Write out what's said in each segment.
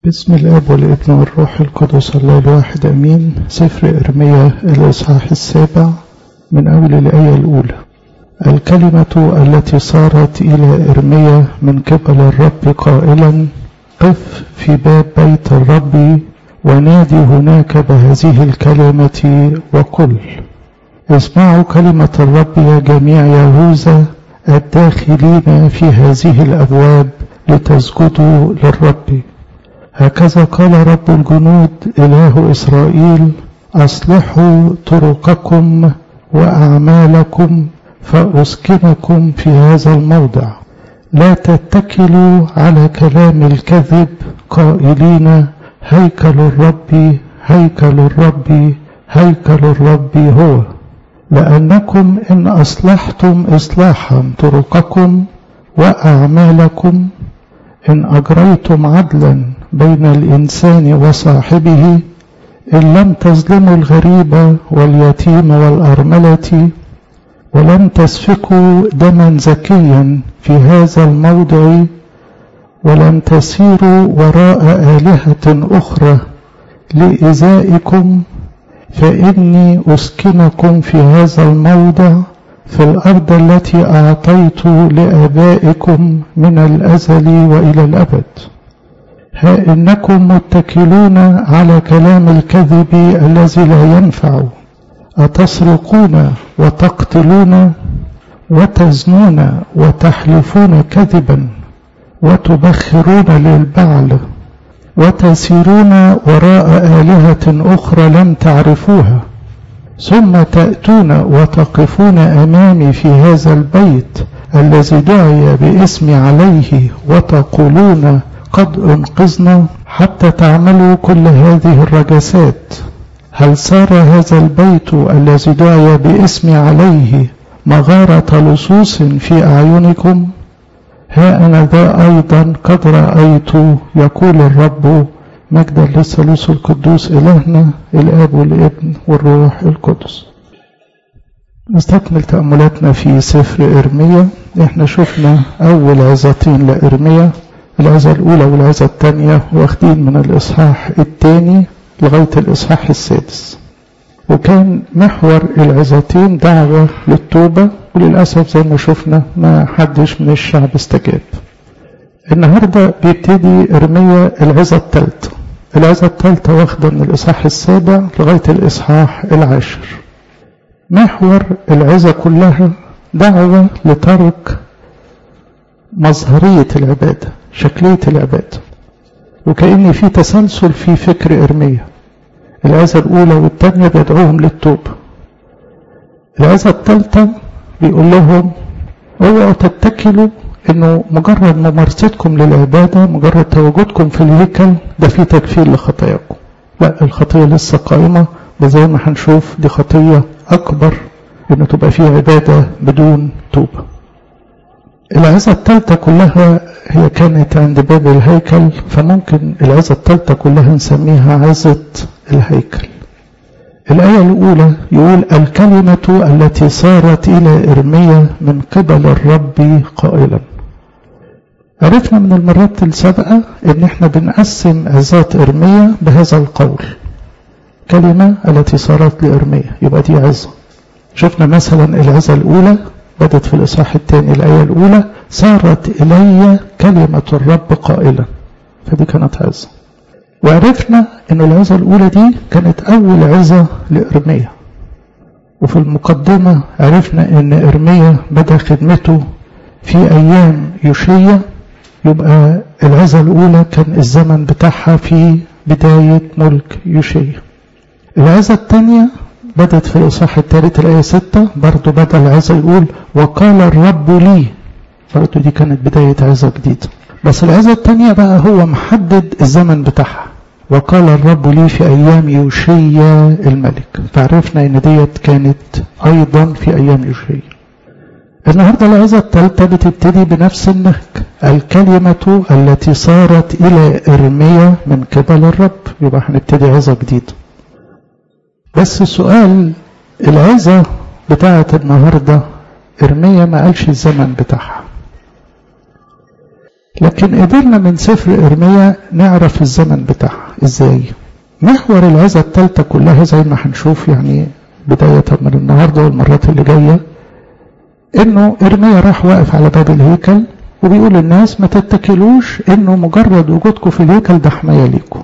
بسم الاب والابن والروح القدس الله الواحد امين سفر ارميا الاصحاح السابع من اول الايه الاولى الكلمه التي صارت الى ارميا من قبل الرب قائلا قف في باب بيت الرب ونادي هناك بهذه الكلمه وقل اسمعوا كلمه الرب يا جميع يهوذا الداخلين في هذه الابواب لتسجدوا للرب هكذا قال رب الجنود إله إسرائيل أصلحوا طرقكم وأعمالكم فأسكنكم في هذا الموضع لا تتكلوا على كلام الكذب قائلين هيكل الرب هيكل الرب هيكل الرب هو لأنكم إن أصلحتم إصلاحا طرقكم وأعمالكم إن أجريتم عدلا بين الإنسان وصاحبه إن لم تظلموا الغريب واليتيم والأرملة ولم تسفكوا دما زكيا في هذا الموضع ولم تسيروا وراء آلهة أخرى لإزائكم فإني أسكنكم في هذا الموضع في الأرض التي أعطيت لآبائكم من الأزل وإلى الأبد ها إنكم متكلون على كلام الكذب الذي لا ينفع أتسرقون وتقتلون وتزنون وتحلفون كذبا وتبخرون للبعل وتسيرون وراء آلهة أخرى لم تعرفوها ثم تأتون وتقفون أمامي في هذا البيت الذي دعي باسمي عليه وتقولون قد انقذنا حتى تعملوا كل هذه الرجسات هل صار هذا البيت الذي دعي باسمي عليه مغارة لصوص في أعينكم ها أنا ذا أيضا قد رأيت يقول الرب مجدا للثالوث القدوس إلهنا الآب والابن والروح القدس نستكمل تأملاتنا في سفر إرميا احنا شفنا أول عظتين لإرميا العظة الأولى والعظة الثانية واخدين من الإصحاح الثاني لغاية الإصحاح السادس وكان محور العظتين دعوة للتوبة وللأسف زي ما شفنا ما حدش من الشعب استجاب النهاردة بيبتدي إرميا العظة الثالثة العظة الثالثة واخدة من الإصحاح السابع لغاية الإصحاح العاشر محور العظة كلها دعوة لترك مظهرية العبادة شكلية العبادة وكأن في تسلسل في فكر إرميا العظة الأولى والثانية بيدعوهم للتوبة العظة الثالثة بيقول لهم اوعوا تتكلوا انه مجرد ممارستكم للعبادة مجرد تواجدكم في الهيكل ده فيه تكفير لخطاياكم لا الخطية لسه قائمة ده زي ما هنشوف دي خطية أكبر إن تبقى فيه عبادة بدون توبة العظة الثالثة كلها هي كانت عند باب الهيكل فممكن العظة الثالثة كلها نسميها عظة الهيكل الآية الأولى يقول الكلمة التي صارت إلى إرميا من قبل الرب قائلا عرفنا من المرات السابقة إن إحنا بنقسم عظات إرميا بهذا القول كلمة التي صارت لإرميا يبقى دي عظة شفنا مثلا العظة الأولى بدت في الإصحاح الثاني الآية الأولى صارت إلي كلمة الرب قائلا فدي كانت عظة وعرفنا أن العظة الأولى دي كانت أول عظة لإرميا وفي المقدمة عرفنا أن إرميا بدأ خدمته في أيام يوشية يبقى العظة الأولى كان الزمن بتاعها في بداية ملك يوشية العظة الثانية بدت في الإصحاح الثالث الآية 6 برضه بدأ العظة يقول وقال الرب لي برضه دي كانت بداية عظة جديدة بس العظة الثانية بقى هو محدد الزمن بتاعها وقال الرب لي في أيام يوشيا الملك فعرفنا إن ديت كانت أيضا في أيام يوشيا النهاردة العظة الثالثة بتبتدي بنفس النهج الكلمة التي صارت إلى إرميا من قبل الرب يبقى هنبتدي عظة جديدة بس السؤال العظة بتاعت النهاردة إرميا ما قالش الزمن بتاعها لكن قدرنا من سفر إرميا نعرف الزمن بتاعها إزاي محور العزة الثالثة كلها زي ما هنشوف يعني بداية من النهاردة والمرات اللي جاية إنه إرميا راح واقف على باب الهيكل وبيقول للناس ما تتكلوش إنه مجرد وجودكم في الهيكل ده حماية ليكم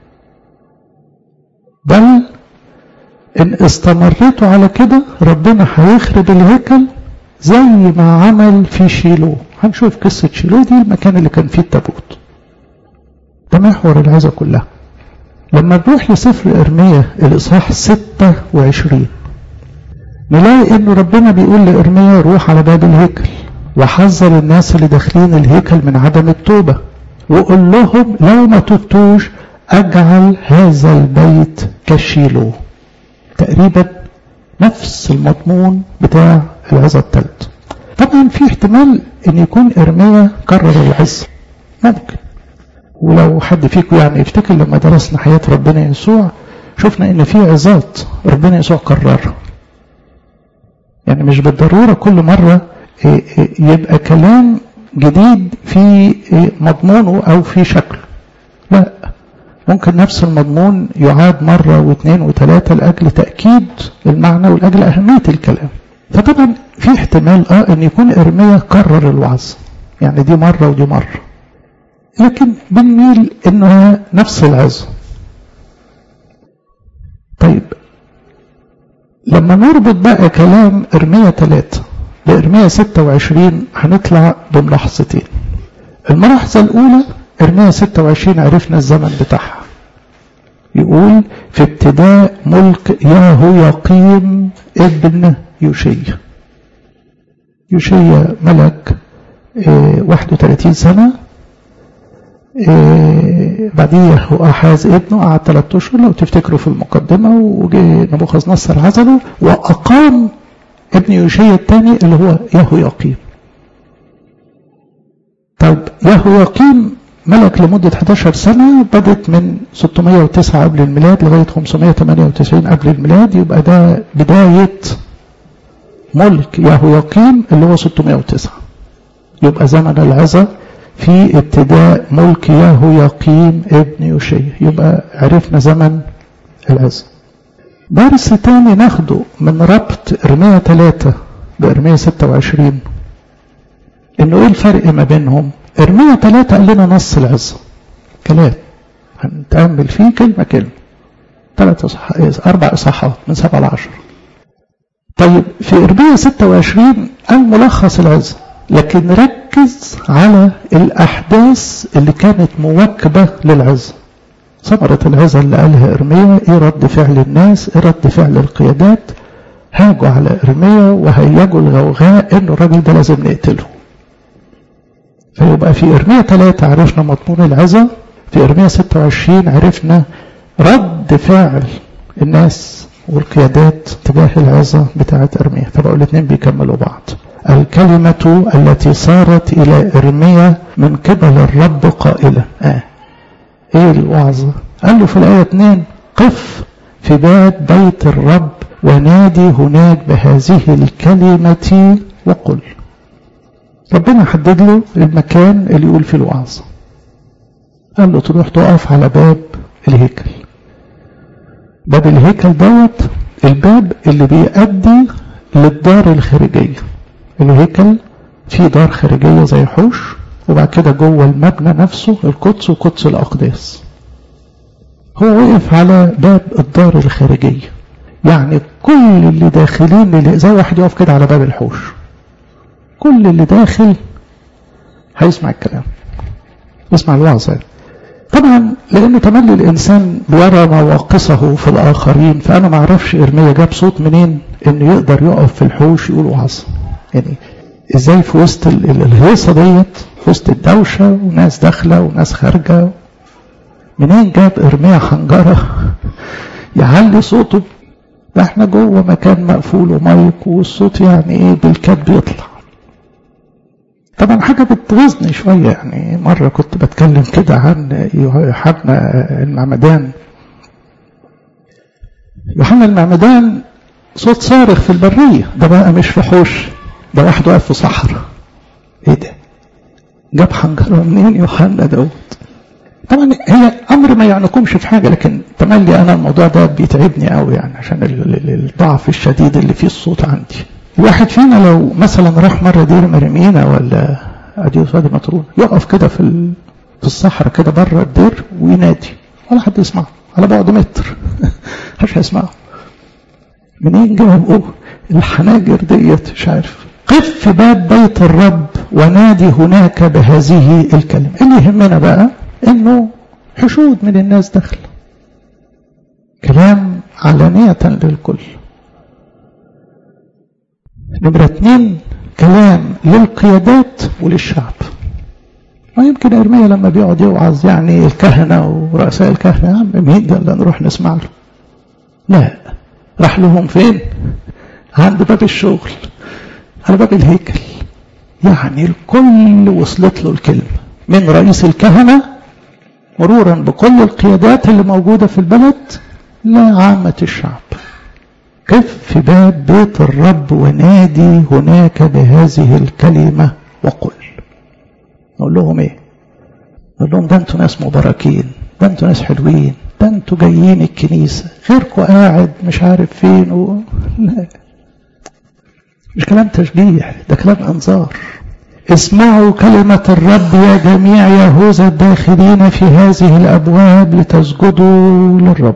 بل إن استمرتوا على كده ربنا هيخرب الهيكل زي ما عمل في شيلو هنشوف قصة شيلو دي المكان اللي كان فيه التابوت ده محور العزة كلها لما نروح لسفر إرميا الإصحاح 26 نلاقي إنه ربنا بيقول لإرميا روح على باب الهيكل وحذر الناس اللي داخلين الهيكل من عدم التوبة وقول لهم لو ما تبتوش أجعل هذا البيت كشيلو تقريبا نفس المضمون بتاع العظة الثالث طبعا في احتمال ان يكون ارميا كرر العز ممكن ولو حد فيكم يعني يفتكر لما درسنا حياة ربنا يسوع شفنا ان في عظات ربنا يسوع كررها يعني مش بالضرورة كل مرة يبقى كلام جديد في مضمونه او في شكله لا ممكن نفس المضمون يعاد مرة واثنين وثلاثة لأجل تأكيد المعنى ولأجل أهمية الكلام فطبعا في احتمال اه ان يكون ارميا كرر الوعظ يعني دي مرة ودي مرة لكن بنميل انها نفس العظة طيب لما نربط بقى كلام ارميا 3 بارميا 26 هنطلع بملاحظتين الملاحظة الاولى ارميا 26 عرفنا الزمن بتاعها يقول في ابتداء ملك ياهوياقيم ابن يوشيا يوشيا ملك اه 31 سنة اه بعديه أحاز ابنه قعد ثلاثة أشهر لو تفتكروا في المقدمة وجه نبوخذ نصر عزله وأقام ابن يوشيا الثاني اللي هو ياهوياقيم طيب ياهوياقيم ملك لمدة 11 سنة بدت من 609 قبل الميلاد لغاية 598 قبل الميلاد يبقى ده بداية ملك يهوياقيم اللي هو 609 يبقى زمن العظة في ابتداء ملك يهوياقيم ابن يوشيا يبقى عرفنا زمن العظة درس تاني ناخده من ربط ارميا 3 بارميا 26 انه ايه الفرق ما بينهم ارميا 3 قال لنا نص العظة كلام هنتأمل فيه كلمة كلمة ثلاث صح... أربع إصحاحات من سبعة لعشر طيب في ارميا 26 قال ملخص العظة لكن ركز على الأحداث اللي كانت مواكبة للعظة ثمرة العظة اللي قالها إرميا إيه رد فعل الناس إيه رد فعل القيادات هاجوا على إرميا وهيجوا الغوغاء إنه الراجل ده لازم نقتله فيبقى في إرميا 3 عرفنا مضمون العظة في إرميا 26 عرفنا رد فعل الناس والقيادات تجاه العظة بتاعة إرميا فبقوا الاثنين بيكملوا بعض الكلمة التي صارت إلى إرميا من قبل الرب قائلة آه. إيه الوعظة قال له في الآية 2 قف في باب بيت الرب ونادي هناك بهذه الكلمة وقل ربنا حدد له المكان اللي يقول فيه الوعظة قال له تروح تقف على باب الهيكل باب الهيكل دوت الباب اللي بيؤدي للدار الخارجية الهيكل فيه دار خارجية زي حوش وبعد كده جوه المبنى نفسه القدس وقدس الأقداس هو وقف على باب الدار الخارجية يعني كل اللي داخلين اللي زي واحد يقف كده على باب الحوش كل اللي داخل هيسمع الكلام يسمع الوعظة طبعا لأن تملي الإنسان بيرى مواقصه في الآخرين فأنا ما أعرفش إرميا جاب صوت منين إنه يقدر يقف في الحوش يقول وعظة يعني إزاي في وسط الهيصة ديت في وسط الدوشة وناس داخلة وناس خارجة منين جاب إرميا حنجرة يعلي صوته ده احنا جوه مكان مقفول ومايك والصوت يعني ايه بالكاد بيطلع طبعا حاجة بتغيظني شوية يعني مرة كنت بتكلم كده عن يوحنا المعمدان يوحنا المعمدان صوت صارخ في البرية ده بقى مش في حوش ده واحد واقف في صحراء ايه ده جاب حنجره منين يوحنا دوت طبعا هي امر ما يعنيكمش في حاجه لكن تملي انا الموضوع ده بيتعبني قوي يعني عشان الضعف الشديد اللي فيه الصوت عندي الواحد فينا لو مثلا راح مره دير مريمينا ولا اديوس وادي مطرون يقف كده في في الصحراء كده بره الدير وينادي ولا حد يسمعه على بعد متر مش هيسمعه منين جابوا الحناجر ديت مش عارف قف في باب بيت الرب ونادي هناك بهذه الكلمة اللي يهمنا بقى انه حشود من الناس داخله كلام علانية للكل نمرة اتنين كلام للقيادات وللشعب ويمكن ارميا لما بيقعد يوعظ يعني الكهنة ورؤساء الكهنة يا عم مين ده اللي نروح نسمع له لا راح لهم فين عند باب الشغل على باب الهيكل يعني الكل وصلت له الكلمة من رئيس الكهنة مرورا بكل القيادات اللي موجودة في البلد لعامة الشعب كف في باب بيت الرب ونادي هناك بهذه الكلمة وقل نقول لهم ايه نقول لهم ده انتوا ناس مباركين ده انتوا ناس حلوين ده انتوا جايين الكنيسة غيركم قاعد مش عارف فين و... لا مش كلام تشجيع ده كلام انذار اسمعوا كلمة الرب يا جميع يهوذا الداخلين في هذه الأبواب لتسجدوا للرب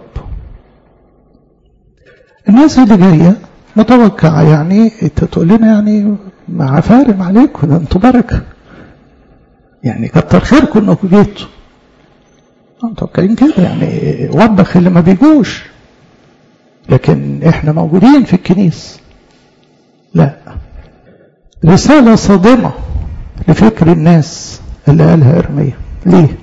الناس اللي جاية متوقعة يعني انت تقول لنا يعني مع فارم عليكم ده انتوا بركة يعني كتر خيركم انكم جيتوا متوقعين كده يعني وبخ اللي ما بيجوش لكن احنا موجودين في الكنيسة لا رسالة صادمة لفكر الناس اللي قالها إرميا ليه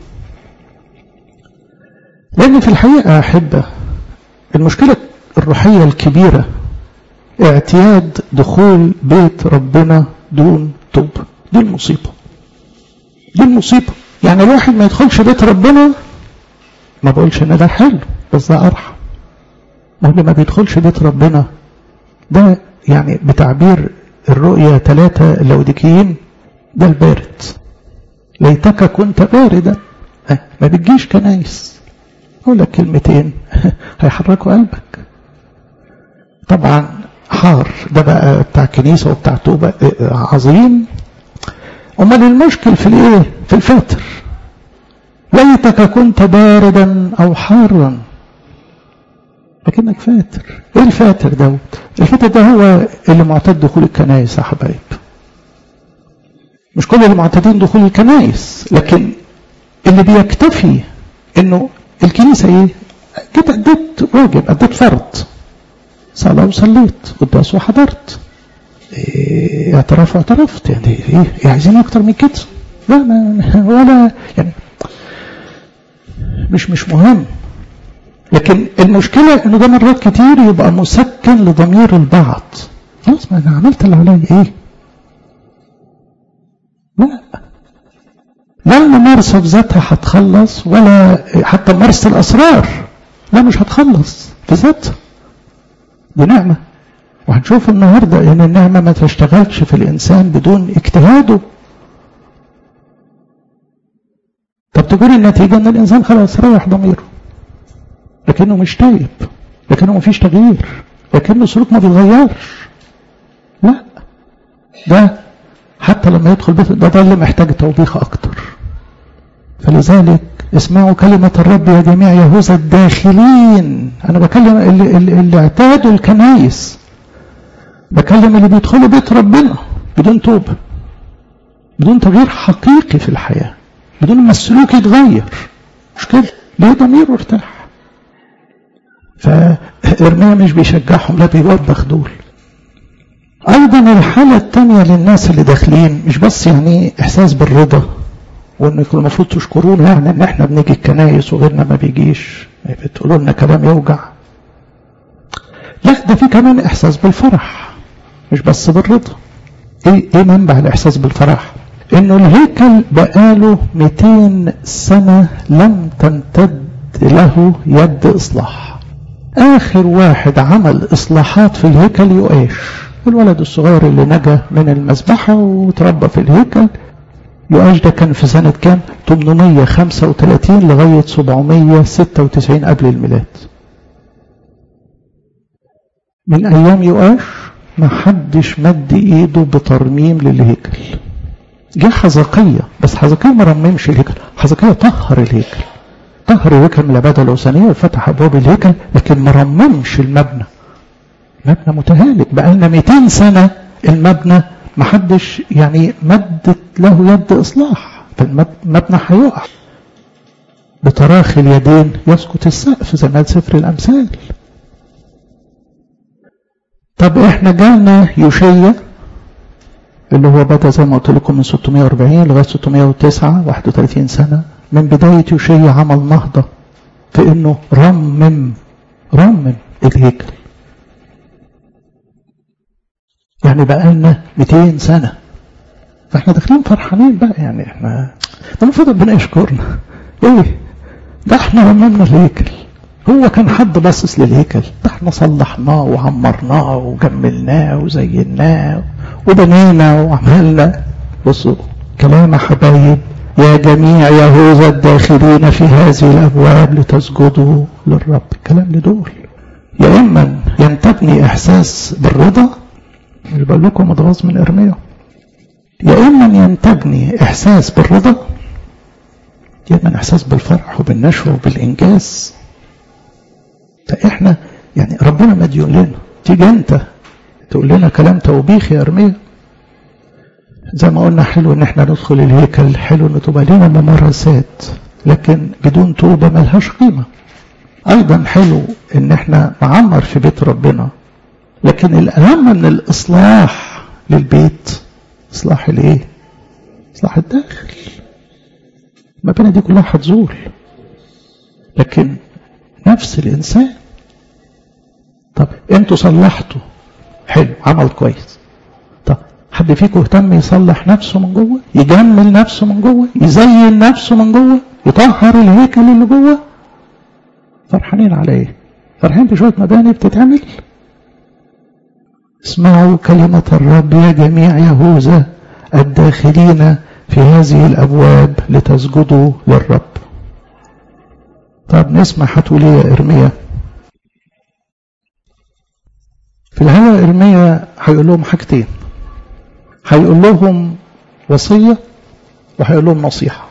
لأن في الحقيقة أحبة المشكلة الروحية الكبيرة اعتياد دخول بيت ربنا دون توبة دي المصيبة دي المصيبة يعني الواحد ما يدخلش بيت ربنا ما بقولش ان ده حلو بس ده ارحم ما هو اللي ما بيدخلش بيت ربنا ده يعني بتعبير الرؤيا ثلاثة اللوديكيين ده البارد ليتك كنت باردا أه ما بتجيش كنايس اقول لك كلمتين هيحركوا قلبك طبعا حار ده بقى بتاع كنيسة وبتاع توبة عظيم امال المشكل في الايه في الفاتر ليتك كنت باردا او حارا لكنك فاتر ايه الفاتر دوت الفاتر ده هو اللي معتاد دخول الكنائس يا حبايب مش كل اللي معتادين دخول الكنائس لكن اللي بيكتفي انه الكنيسه ايه كده اديت واجب اديت فرض صلاة وصليت قداس وحضرت إيه اعتراف واعترفت يعني ايه عايزين اكتر من كده لا ما ولا يعني مش مش مهم لكن المشكلة انه ده مرات كتير يبقى مسكن لضمير البعض خلاص ما انا عملت اللي عليا ايه لا لا الممارسة في ذاتها هتخلص ولا حتى ممارسة الأسرار لا مش هتخلص في ذاتها دي نعمة وهنشوف النهاردة ان النعمة ما تشتغلش في الإنسان بدون اجتهاده طب تقول النتيجة ان الإنسان خلاص ريح ضميره لكنه مش تايب لكنه مفيش تغيير لكنه سلوك ما بيتغيرش لا ده حتى لما يدخل بيت ده ده اللي محتاج توبيخ اكتر فلذلك اسمعوا كلمة الرب يا جميع يهوذا الداخلين انا بكلم اللي, اللي, اللي اعتادوا الكنايس بكلم اللي بيدخلوا بيت ربنا بدون توبة بدون تغيير حقيقي في الحياة بدون ما السلوك يتغير مش كده ليه ضميره ارتاح فإرميا مش بيشجعهم لا بيوبخ دول أيضا الحالة الثانية للناس اللي داخلين مش بس يعني إحساس بالرضا وإن المفروض تشكرونا يعني إن إحنا بنيجي الكنايس وغيرنا ما بيجيش بتقولوا لنا كلام يوجع لا ده في كمان إحساس بالفرح مش بس بالرضا إيه, إيه منبع الإحساس بالفرح إنه الهيكل بقاله 200 سنة لم تمتد له يد إصلاح آخر واحد عمل إصلاحات في الهيكل يؤاش الولد الصغير اللي نجا من المذبحة وتربى في الهيكل يؤاش ده كان في سنة كام 835 لغاية 796 قبل الميلاد من أيام يؤاش ما حدش مد إيده بترميم للهيكل جه حزقية بس حزقية ما رممش الهيكل حزقية طهر الهيكل طهر الهيكل من العبادة الأوثانية وفتح أبواب الهيكل لكن ما رممش المبنى مبنى متهالك بقى لنا 200 سنة المبنى ما حدش يعني مدت له يد إصلاح فالمبنى هيقع بتراخي اليدين يسقط السقف زي ما سفر الأمثال طب احنا جالنا يوشيا اللي هو بدأ زي ما قلت لكم من 640 لغاية 609 31 سنة من بداية يوشيا عمل نهضة في انه رمم رمم الهيكل يعني بقى لنا 200 سنة فاحنا داخلين فرحانين بقى يعني احنا ده المفروض ربنا يشكرنا ايه ده احنا رممنا الهيكل هو كان حد باصص للهيكل ده احنا صلحناه وعمرناه وجملناه وزيناه وبنينا وعملنا بصوا كلام حبايب يا جميع يهوذا الداخلين في هذه الابواب لتسجدوا للرب كلام لدول يا اما ينتبني احساس بالرضا مش بقول لكم اتغاظ من ارميا يا اما ينتبني احساس بالرضا يا اما احساس بالفرح وبالنشوه وبالانجاز فاحنا يعني ربنا مديون لنا تيجي انت تقول لنا كلام توبيخ يا ارميا زي ما قلنا حلو ان احنا ندخل الهيكل حلو ان تبقى لنا ممارسات لكن بدون توبه ملهاش قيمه ايضا حلو ان احنا نعمر في بيت ربنا لكن الاهم من الاصلاح للبيت اصلاح الايه اصلاح الداخل المباني دي كلها هتزول لكن نفس الانسان طب انتوا صلحتوا حلو عمل كويس طب حد فيكم اهتم يصلح نفسه من جوه يجمل نفسه من جوه يزين نفسه من جوه يطهر الهيكل اللي جوه فرحانين على ايه فرحانين بشويه مباني بتتعمل اسمعوا كلمة الرب يا جميع يهوذا الداخلين في هذه الأبواب لتسجدوا للرب طب نسمع هتقول ايه يا إرميا في الحقيقة إرميا هيقول لهم حاجتين هيقول لهم وصية وهيقول لهم نصيحة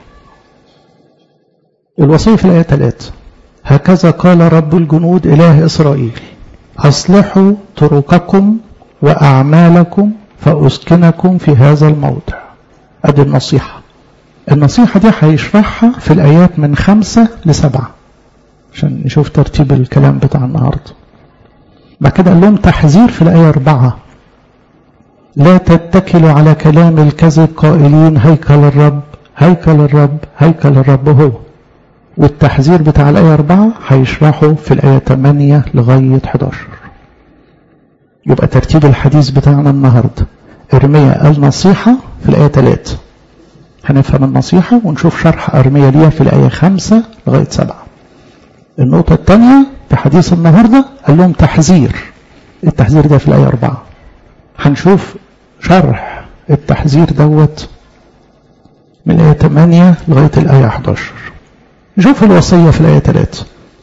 الوصية في الآية 3 هكذا قال رب الجنود إله إسرائيل أصلحوا طرقكم وأعمالكم فأسكنكم في هذا الموضع أدي النصيحة النصيحة دي هيشرحها في الآيات من خمسة لسبعة عشان نشوف ترتيب الكلام بتاع النهاردة بعد كده قال لهم تحذير في الآية أربعة لا تتكلوا على كلام الكذب قائلين هيكل الرب هيكل الرب هيكل الرب هو والتحذير بتاع الآية أربعة هيشرحه في الآية 8 لغاية 11 يبقى ترتيب الحديث بتاعنا النهاردة إرميا قال نصيحة في الآية 3 هنفهم النصيحة ونشوف شرح أرميا ليها في الآية 5 لغاية 7 النقطة الثانية في حديث النهاردة قال لهم تحذير التحذير ده في الآية 4 هنشوف شرح التحذير دوت من الآية 8 لغاية الآية 11 نشوف الوصية في الآية 3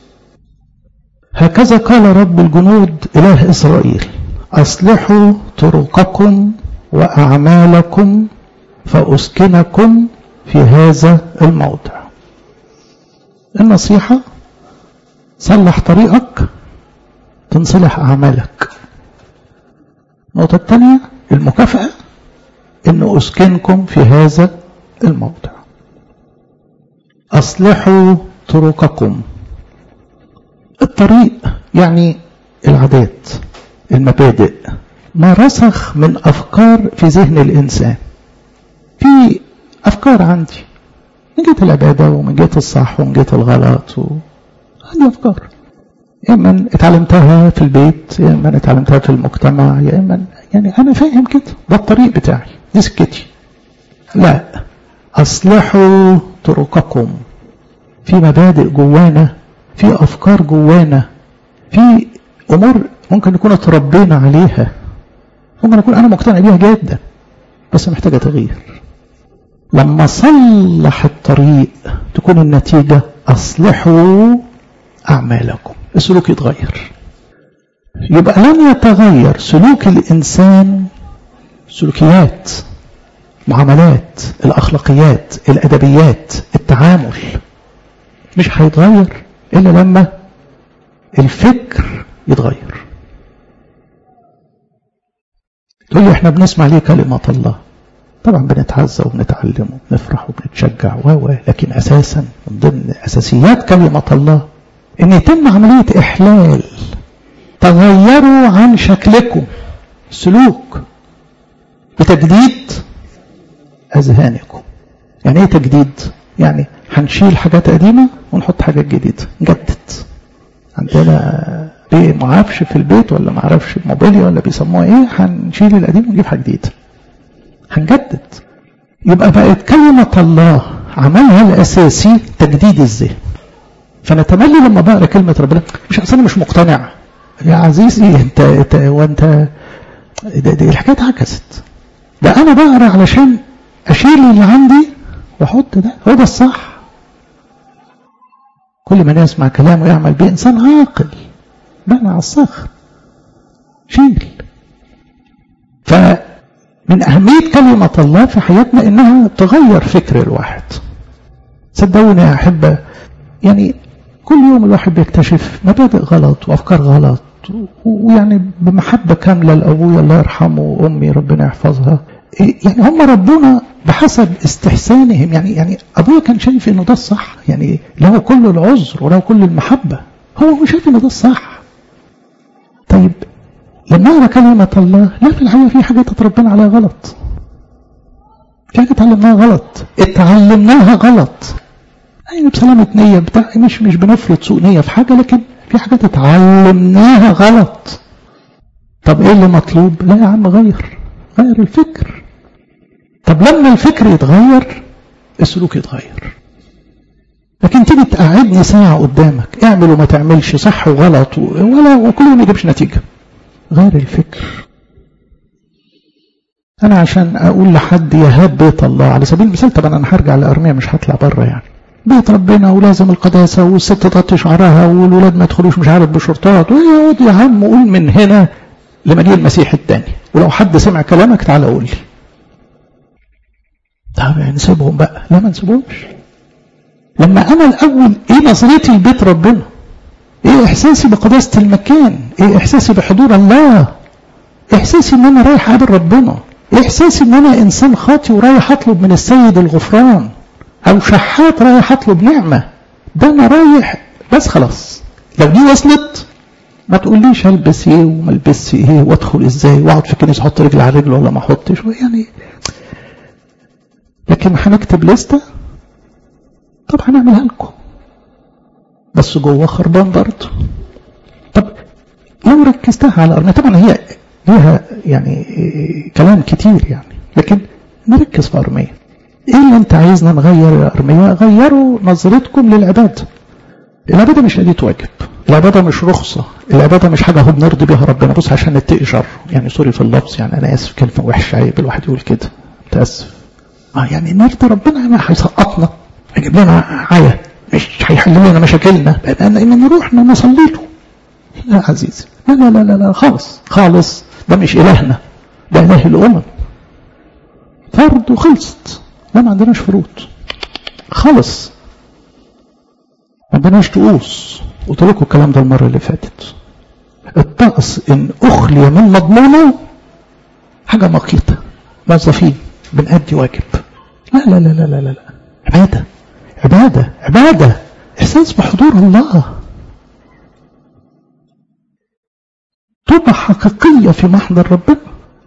هكذا قال رب الجنود إله إسرائيل أصلحوا طرقكم وأعمالكم فأسكنكم في هذا الموضع النصيحة صلح طريقك تنصلح أعمالك النقطة الثانية المكافأة أن أسكنكم في هذا الموضع أصلحوا طرقكم الطريق يعني العادات المبادئ ما رسخ من أفكار في ذهن الإنسان في أفكار عندي من جهة العبادة ومن جهة الصح ومن جهة الغلط و... عندي أفكار يا إما اتعلمتها في البيت يا إما اتعلمتها في المجتمع يا إما يعني أنا فاهم كده ده الطريق بتاعي دي سكتي لا أصلحوا طرقكم في مبادئ جوانا في أفكار جوانا في أمور ممكن نكون اتربينا عليها ممكن أكون أنا مقتنع بيها جدا بس محتاجة تغيير لما صلح الطريق تكون النتيجة أصلحوا أعمالكم السلوك يتغير يبقى لن يتغير سلوك الإنسان سلوكيات معاملات الأخلاقيات الأدبيات التعامل مش هيتغير إلا لما الفكر يتغير تقول لي احنا بنسمع ليه كلمة الله طبعا بنتعزى وبنتعلم وبنفرح وبنتشجع و لكن اساسا من ضمن اساسيات كلمة الله ان يتم عملية احلال تغيروا عن شكلكم سلوك بتجديد اذهانكم يعني ايه تجديد يعني هنشيل حاجات قديمة ونحط حاجات جديدة نجدد عندنا بيه معرفش في البيت ولا معرفش موبيليا ولا بيسموها ايه هنشيل القديم ونجيب حاجة جديدة هنجدد يبقى بقت كلمة الله عملها الأساسي تجديد الذهن فأنا تملي لما بقرا كلمة ربنا مش أصلا مش مقتنع يا عزيزي انت, انت وانت ده دي الحكاية اتعكست ده أنا بقرا علشان أشيل اللي عندي وأحط ده هو ده الصح كل من يسمع كلامه يعمل به إنسان عاقل بنى على الصخر شيل فمن أهمية كلمة الله في حياتنا إنها تغير فكر الواحد صدقوني يا أحبة يعني كل يوم الواحد بيكتشف مبادئ غلط وأفكار غلط ويعني بمحبة كاملة لأبويا الله يرحمه وأمي ربنا يحفظها يعني هم ربنا بحسب استحسانهم يعني يعني ابويا كان شايف انه ده الصح يعني له كل العذر وله كل المحبه هو شايف انه ده الصح طيب لما اقرا كلمه الله لا في الحقيقه في حاجات اتربينا عليها غلط في حاجات اتعلمناها غلط اتعلمناها غلط ايوه بسلامة نية بتاع مش مش بنفرض سوء نية في حاجة لكن في حاجات اتعلمناها غلط طب ايه اللي مطلوب لا يا عم غير غير الفكر طب لما الفكر يتغير السلوك يتغير لكن تيجي تقعدني ساعة قدامك اعمل وما تعملش صح وغلط ولا وكل ما يجيبش نتيجة غير الفكر أنا عشان أقول لحد يهاب بيت الله على سبيل المثال طبعا أنا هرجع لأرمية مش هطلع بره يعني بيت ربنا ولازم القداسة والست تغطي شعرها والولاد ما يدخلوش مش عارف بشرطات ويقعد يا عم قول من هنا لمجيء المسيح الثاني ولو حد سمع كلامك تعالى قول لي طب نسيبهم بقى لا ما نسيبهمش لما انا الاول ايه نظرتي لبيت ربنا ايه احساسي بقداسه المكان ايه احساسي بحضور الله احساسي ان انا رايح اقابل ربنا احساسي ان انا انسان خاطي ورايح اطلب من السيد الغفران او شحات رايح اطلب نعمه ده انا رايح بس خلاص لو دي وصلت ما تقوليش البس ايه وما البسش ايه وادخل ازاي واقعد في الكنيسه احط رجلي على رجل ولا ما احطش يعني لكن هنكتب لستة طب هنعملها لكم بس جوه خربان برضه طب لو ركزتها على أرمية طبعا هي ليها يعني كلام كتير يعني لكن نركز في أرمية ايه اللي انت عايزنا نغير يا أرمية غيروا نظرتكم للعبادة العبادة مش أدية واجب العبادة مش رخصة العبادة مش حاجة هو بنرضي بيها ربنا بص عشان نتقي شر يعني سوري في اللفظ يعني أنا آسف كلمة وحشة عيب الواحد يقول كده متأسف اه يعني نرضي ربنا ما هيسقطنا هيجيب لنا عيا مش هيحل لنا مشاكلنا ان نروح نصلي له لا عزيزي لا لا لا لا, لا خالص خالص ده مش الهنا ده اله الامم فرض وخلصت لا ما عندناش فروض خالص ما عندناش طقوس قلت لكم الكلام ده المره اللي فاتت الطقس ان اخلي من مضمونه حاجه مقيته موظفين بنأدي واجب لا لا لا لا لا لا عبادة عبادة عبادة إحساس بحضور الله توبة حقيقية في محضر ربنا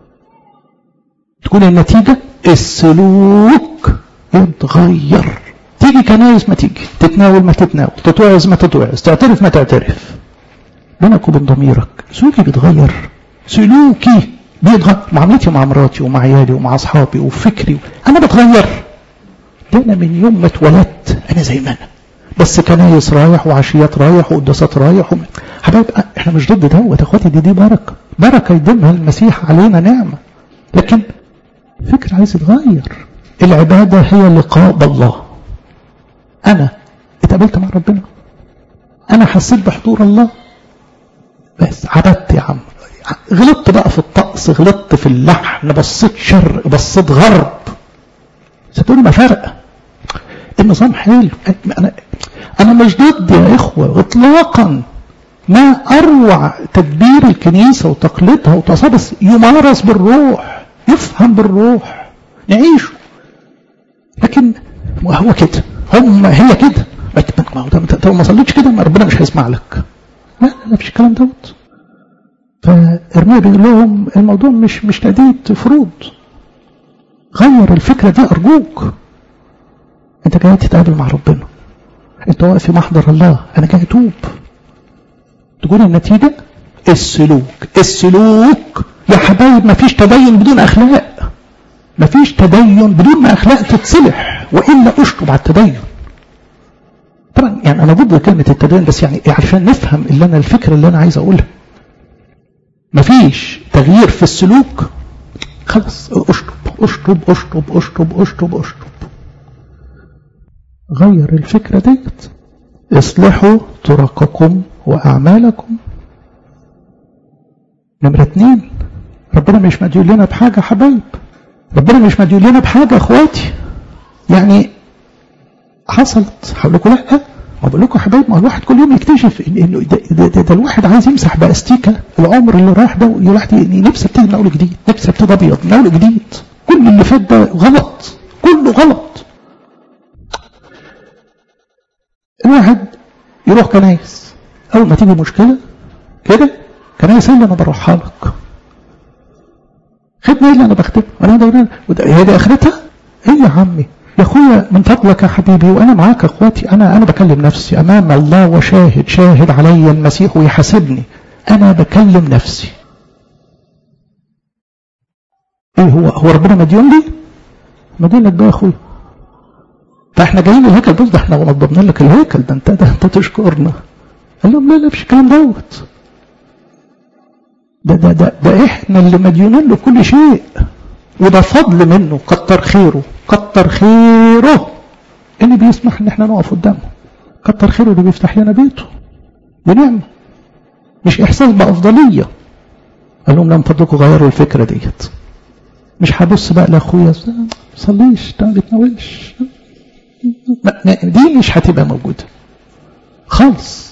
تكون النتيجة السلوك يتغير تيجي كنايس ما تيجي تتناول ما تتناول تتوعظ ما تتوعظ تعترف ما تعترف بينك وبين ضميرك سلوكي بيتغير سلوكي بيتغير معاملتي مع مراتي ومع عيالي ومع اصحابي وفكري انا بتغير ده انا من يوم ما اتولدت انا زي ما انا بس كنايس رايح وعشيات رايح وقداسات رايح وم... حبايب احنا مش ضد دوت اخواتي دي دي بركه بركه يديمها المسيح علينا نعمه لكن فكر عايز يتغير العبادة هي لقاء بالله أنا اتقابلت مع ربنا أنا حسيت بحضور الله بس عبدت يا عم غلطت بقى في الطقس غلطت في اللحن بصيت شرق بصيت غرب صدقوني ما فرق النظام حلو أنا أنا مش ضد يا إخوة إطلاقا ما أروع تدبير الكنيسة وتقليدها وتصابس بس يمارس بالروح يفهم بالروح نعيشه لكن هو كده هم هي كده ما هو لو ما صليتش كده ما ربنا مش هيسمع لك لا لا لا فيش الكلام دوت فارميا بيقول لهم الموضوع مش مش تأدية فروض غير الفكرة دي أرجوك أنت جاي تتقابل مع ربنا أنت واقف في محضر الله أنا جاي أتوب تقول النتيجة السلوك السلوك يا حبايب ما فيش تدين بدون أخلاق ما فيش تدين بدون ما أخلاق تتصلح وإلا أشطب على التدين طبعا يعني أنا ضد كلمة التدين بس يعني عشان نفهم اللي أنا الفكرة اللي أنا عايز أقولها مفيش تغيير في السلوك خلاص اشطب اشطب اشطب اشطب اشطب اشطب غير الفكرة ديت اصلحوا طرقكم وأعمالكم نمرة اتنين ربنا مش مديون لنا بحاجة حبايب ربنا مش مديون لنا بحاجة اخواتي يعني حصلت هقول لكم لا ما بقول لكم حبايب ما الواحد كل يوم يكتشف انه ده, ده, ده, ده الواحد عايز يمسح باستيكه العمر اللي راح ده الواحد نفسه ابتدي من اول جديد نفسه ابتدي ابيض من اول جديد كل اللي فات ده غلط كله غلط الواحد يروح كنايس اول ما تيجي مشكله كده كنايس اللي انا بروحها لك خدمه اللي انا بخدمها انا ده هي دي اخرتها ايه يا عمي يا اخويا من فضلك يا حبيبي وانا معاك يا اخواتي انا انا بكلم نفسي امام الله وشاهد شاهد علي المسيح ويحاسبني انا بكلم نفسي ايه هو هو ربنا مديون لي مديون لك بقى يا اخويا فاحنا جايين الهيكل بص ده احنا وضبنا لك الهيكل ده انت ده انت تشكرنا قال لهم لا لا مش الكلام دوت ده ده ده ده احنا اللي مديونين له كل شيء وده فضل منه كتر خيره كتر خيره اللي بيسمح ان احنا نقف قدامه كتر خيره اللي بيفتح لنا بيته دي نعمه مش احساس بافضليه قال لهم لم فضلكم غيروا الفكره ديت مش هبص بقى لاخويا ما صليش ده ما بيتناولش دي مش هتبقى موجوده خالص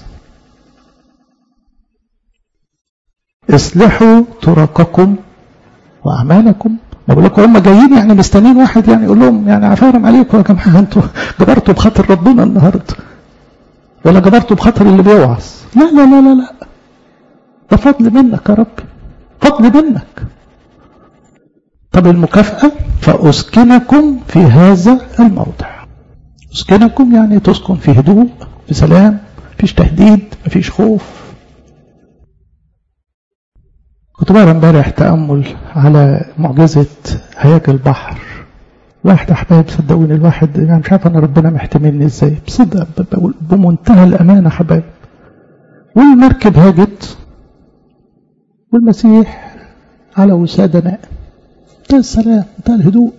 اصلحوا طرقكم واعمالكم ما بقول لكم هم جايين يعني مستنيين واحد يعني يقول لهم يعني عفارم عليكم يا جماعه انتوا جبرتوا بخاطر ربنا النهارده ولا جبرتوا بخاطر اللي بيوعظ لا لا لا لا لا ده فضل منك يا رب فضل منك طب المكافأة فأسكنكم في هذا الموضع أسكنكم يعني تسكن في هدوء في سلام مفيش تهديد مفيش خوف كنت بقرا امبارح تأمل على معجزة هياج البحر واحد أحباب صدقوني الواحد يعني مش عارف أنا ربنا محتملني إزاي بصدق بقول بمنتهى الأمانة حبايب والمركب هاجت والمسيح على وسادة نائم منتهى السلام منتهى الهدوء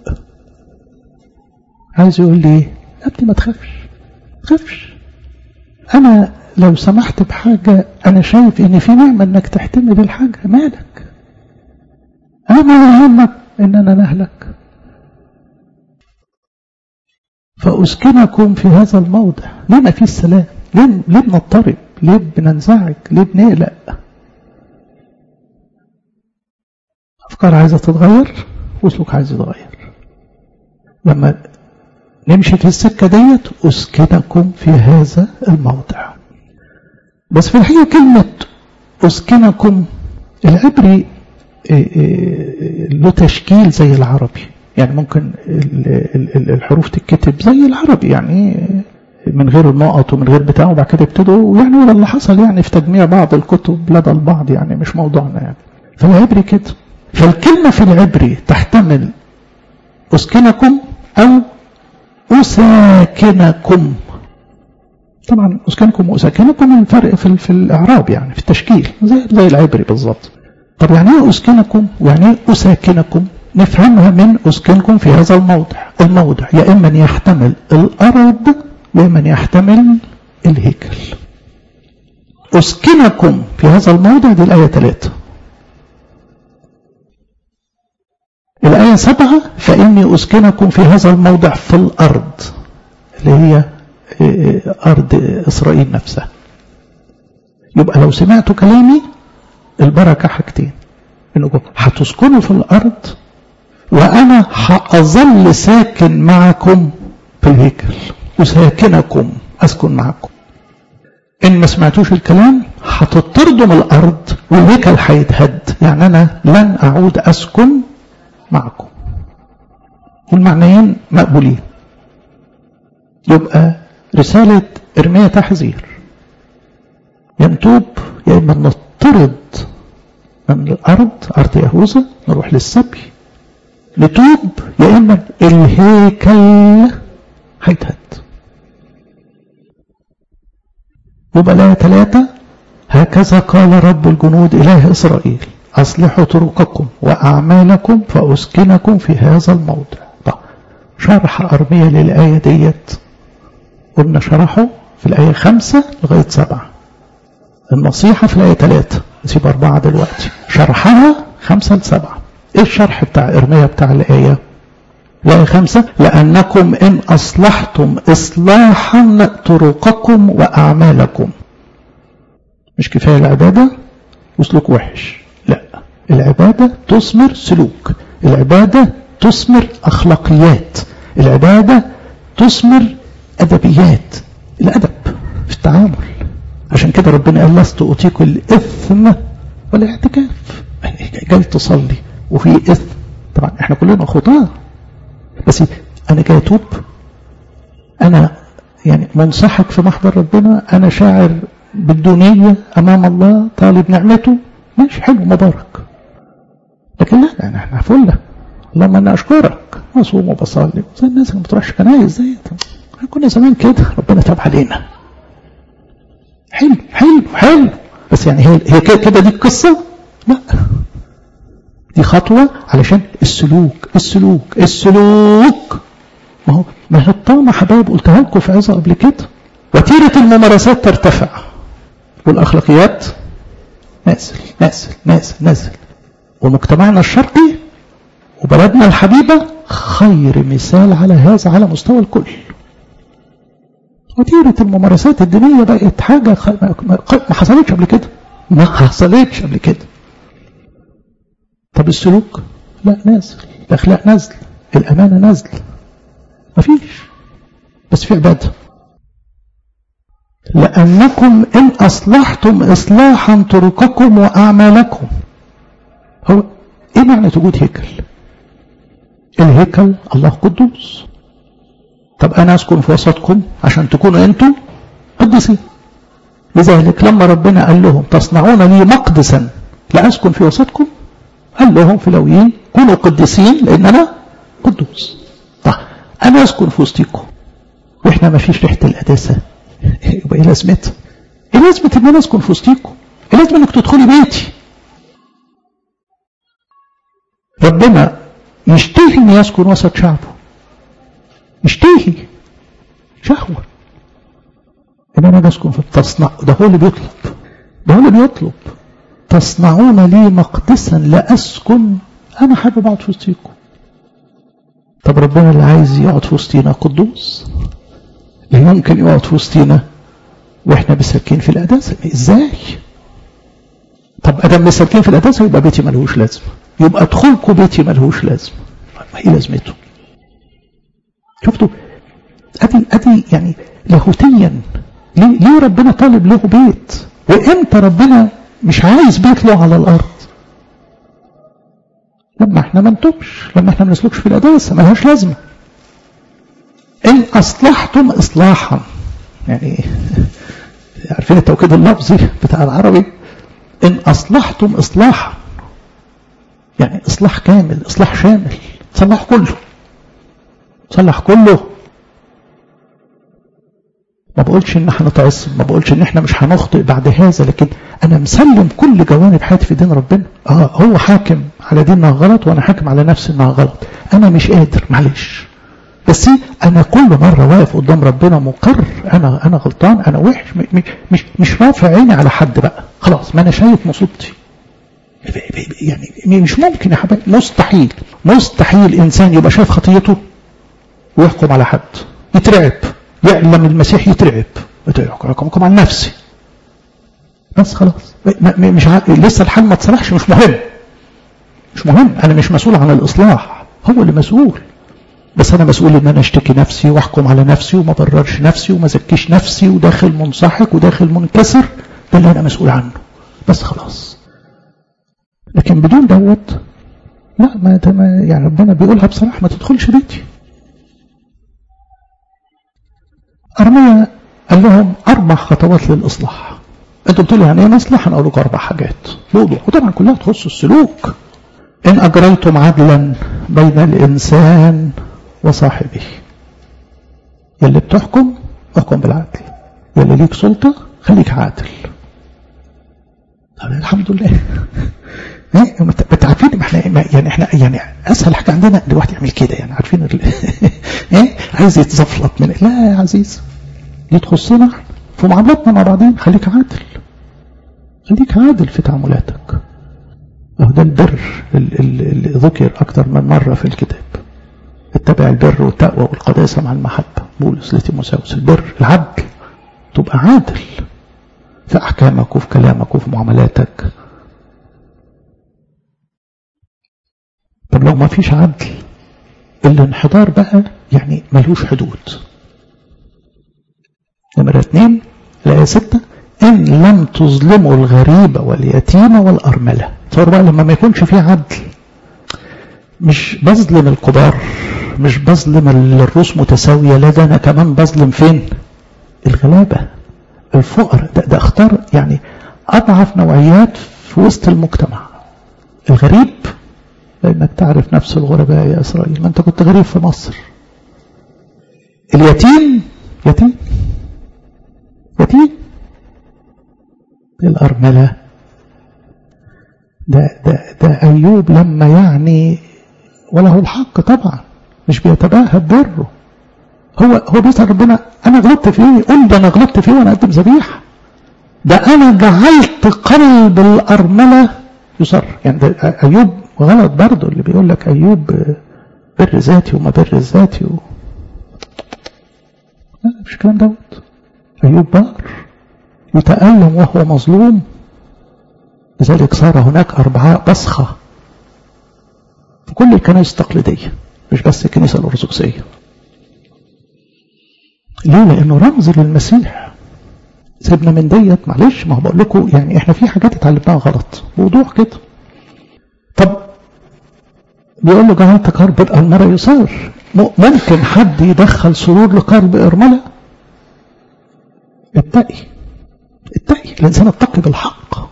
عايز يقول لي يا ابني ما تخافش ما تخافش أنا لو سمحت بحاجة أنا شايف إن في نعمة إنك تحتمل الحاجة مالك أنا ما يهمك إن أنا نهلك فأسكنكم في هذا الموضع ليه ما فيش سلام ليه, ليه بنضطرب ليه بننزعج ليه بنقلق أفكار عايزة تتغير وسلوك عايز يتغير لما نمشي في السكة ديت أسكنكم في هذا الموضع بس في الحقيقة كلمة أسكنكم العبري له تشكيل زي العربي يعني ممكن الحروف تتكتب زي العربي يعني من غير النقط ومن غير بتاع وبعد كده يبتدوا يعني ولا اللي حصل يعني في تجميع بعض الكتب لدى البعض يعني مش موضوعنا يعني فالعبري كده فالكلمة في العبري تحتمل أسكنكم أو أساكنكم طبعا أسكنكم وأساكنكم الفرق في, في الإعراب يعني في التشكيل زي, زي العبري بالظبط طب يعني ايه أسكنكم ويعني ايه أساكنكم نفهمها من أسكنكم في هذا الموضع الموضع يا إما يحتمل الأرض يا إما يحتمل الهيكل أسكنكم في هذا الموضع دي الآية 3 الآية 7 فإني أسكنكم في هذا الموضع في الأرض اللي هي أرض إسرائيل نفسها يبقى لو سمعتوا كلامي البركة حاجتين إنكم هتسكنوا في الأرض وأنا هأظل ساكن معكم في الهيكل وساكنكم أسكن معكم إن ما سمعتوش الكلام هتطردوا من الأرض والهيكل هيتهد يعني أنا لن أعود أسكن معكم والمعنيين مقبولين يبقى رسالة إرميا تحذير يا نتوب يا إما نطرد من الأرض أرض يهوذا نروح للسبي نتوب يا إما الهيكل هيتهد يبقى الآية ثلاثة هكذا قال رب الجنود إله إسرائيل أصلحوا طرقكم وأعمالكم فأسكنكم في هذا الموضع طب شرح أرمية للآية ديت قلنا شرحه في الآية خمسة لغاية سبعة النصيحة في الآية ثلاثة نسيب أربعة دلوقتي شرحها خمسة لسبعة إيه الشرح بتاع إرمية بتاع الآية الآية خمسة لأنكم إن أصلحتم إصلاحا طرقكم وأعمالكم مش كفاية العبادة وسلوك وحش لا العبادة تثمر سلوك العبادة تثمر أخلاقيات العبادة تثمر أدبيات الأدب في التعامل عشان كده ربنا قال لست أطيق الإثم ولا اعتكاف جاي تصلي وفي إثم طبعا احنا كلنا خطاة بس أنا جاي أتوب أنا يعني منسحق في محضر ربنا أنا شاعر بالدونية أمام الله طالب نعمته ماشي حلو مبارك لكن لا أنا احنا فلة اللهم أنا أشكرك أصوم وبصلي زي الناس اللي ما بتروحش كنايس زي كنا زمان كده ربنا تاب علينا حلو حلو حلو بس يعني هي هي كده كده دي القصة لا دي خطوة علشان السلوك السلوك السلوك ما هو ما هي الطامة حبايب قلتها لكم في عظة قبل كده وتيرة الممارسات ترتفع والأخلاقيات نازل نازل نازل نازل ومجتمعنا الشرقي وبلدنا الحبيبة خير مثال على هذا على مستوى الكل وتيرة الممارسات الدينية بقت حاجة ما حصلتش قبل كده ما حصلتش قبل كده طب السلوك لا نازل الأخلاق نازل الأمانة نازل مفيش بس في عبادة لأنكم إن أصلحتم إصلاحا طرقكم وأعمالكم هو إيه معنى وجود هيكل الهيكل الله قدوس طب أنا أسكن في وسطكم عشان تكونوا أنتم قدسين لذلك لما ربنا قال لهم تصنعون لي مقدسا لأسكن في وسطكم قال لهم في لويين كونوا قدسين لأن أنا قدوس طب أنا أسكن في وسطكم وإحنا ما فيش ريحة القداسة يبقى إيه لازمتها؟ إيه لازمة إن أنا أسكن في وسطكم؟ إيه لازمة إنك تدخلي بيتي؟ ربنا يشتهي إن يسكن وسط شعبه يشتهي شهوة إن أنا أسكن في تصنع ده هو اللي بيطلب ده هو اللي بيطلب تصنعون لي مقدسا لأسكن أنا حابب أقعد في وسطيكم طب ربنا اللي عايز يقعد في وسطينا قدوس لا يمكن يقعد في وسطينا واحنا مساكين في القداسة ازاي طب ادم مساكين في القداسة يبقى بيتي ملهوش لازمة يبقى ادخلكم بيتي ملهوش لازمة ما ايه لازمته شفتوا ادي ادي يعني لاهوتيا ليه, ليه ربنا طالب له بيت وامتى ربنا مش عايز بيت له على الارض لما احنا ما نتوبش لما احنا ما نسلكش في القداسة ملهاش لازمة إن أصلحتم إصلاحا يعني عارفين التوكيد اللفظي بتاع العربي إن أصلحتم إصلاحا يعني إصلاح كامل إصلاح شامل صلح كله صلح كله ما بقولش ان احنا نتعصب ما بقولش ان احنا مش هنخطئ بعد هذا لكن انا مسلم كل جوانب حياتي في دين ربنا اه هو حاكم على دي انها غلط وانا حاكم على نفسي انها غلط انا مش قادر معلش بس انا كل مره واقف قدام ربنا مقر انا انا غلطان انا وحش مش مش رافع عيني على حد بقى خلاص ما انا شايف مصيبتي يعني مش ممكن يا حبايبي مستحيل مستحيل انسان يبقى شايف خطيته ويحكم على حد يترعب يعلم المسيح يترعب يحكم على نفسي بس خلاص مش ع... لسه الحال ما اتصلحش مش مهم مش مهم انا مش مسؤول عن الاصلاح هو اللي مسؤول بس انا مسؤول ان انا اشتكي نفسي واحكم على نفسي وما بررش نفسي وما زكيش نفسي وداخل منسحق وداخل منكسر ده اللي انا مسؤول عنه بس خلاص لكن بدون دوت لا ما, ده ما يعني ربنا بيقولها بصراحه ما تدخلش بيتي ارميا قال لهم اربع خطوات للاصلاح انتوا بتقولوا يعني ايه مصلحه انا اقول لكم اربع حاجات بوضوح وطبعا كلها تخص السلوك ان اجريتم عدلا بين الانسان وصاحبه يلي بتحكم احكم بالعدل يلي ليك سلطه خليك عادل طب الحمد لله انت عارفين ما احنا يعني احنا يعني اسهل حاجه عندنا ان الواحد يعمل كده يعني عارفين ايه عايز يتزفلط من لا يا عزيز دي تخصنا في معاملاتنا مع بعضين خليك عادل خليك عادل في تعاملاتك اهو ده البر اللي ذكر اكثر من مره في الكتاب اتبع البر والتقوى والقداسه مع المحبه بولس لتيموساوس البر العدل تبقى عادل في احكامك وفي كلامك وفي معاملاتك طب لو ما فيش عدل الانحدار بقى يعني ملوش حدود نمرة اثنين الآية ستة إن لم تظلموا الغريب واليتيم والأرملة تصور بقى لما ما يكونش فيه عدل مش بظلم الكبار مش بظلم الرؤوس متساوية لا ده أنا كمان بظلم فين الغلابة الفقر ده, ده اختار يعني أضعف نوعيات في وسط المجتمع الغريب لأنك تعرف نفس الغرباء يا إسرائيل ما أنت كنت غريب في مصر اليتيم يتيم يتيم الأرملة ده, ده, ده أيوب لما يعني وله الحق طبعا مش بيتباهى ببره هو هو بيسأل ربنا أنا غلطت في إيه؟ قول ده أنا غلطت في إيه وأنا أقدم ذبيحة ده أنا جعلت قلب الأرملة يصر يعني ده أيوب غلط برضه اللي بيقول لك أيوب بر ذاتي وما بر ذاتي و... لا مش الكلام دوت أيوب بار يتألم وهو مظلوم لذلك صار هناك أربعاء بصخة في كل الكنائس التقليدية مش بس الكنيسة الأرثوذكسية ليه؟ لأنه رمز للمسيح سيبنا من ديت معلش ما هو بقول لكم يعني احنا في حاجات اتعلمناها غلط بوضوح كده طب بيقول له جعلت قرب الأرملة يصار ممكن حد يدخل سرور لقلب أرملة اتقي اتقي الإنسان اتقي بالحق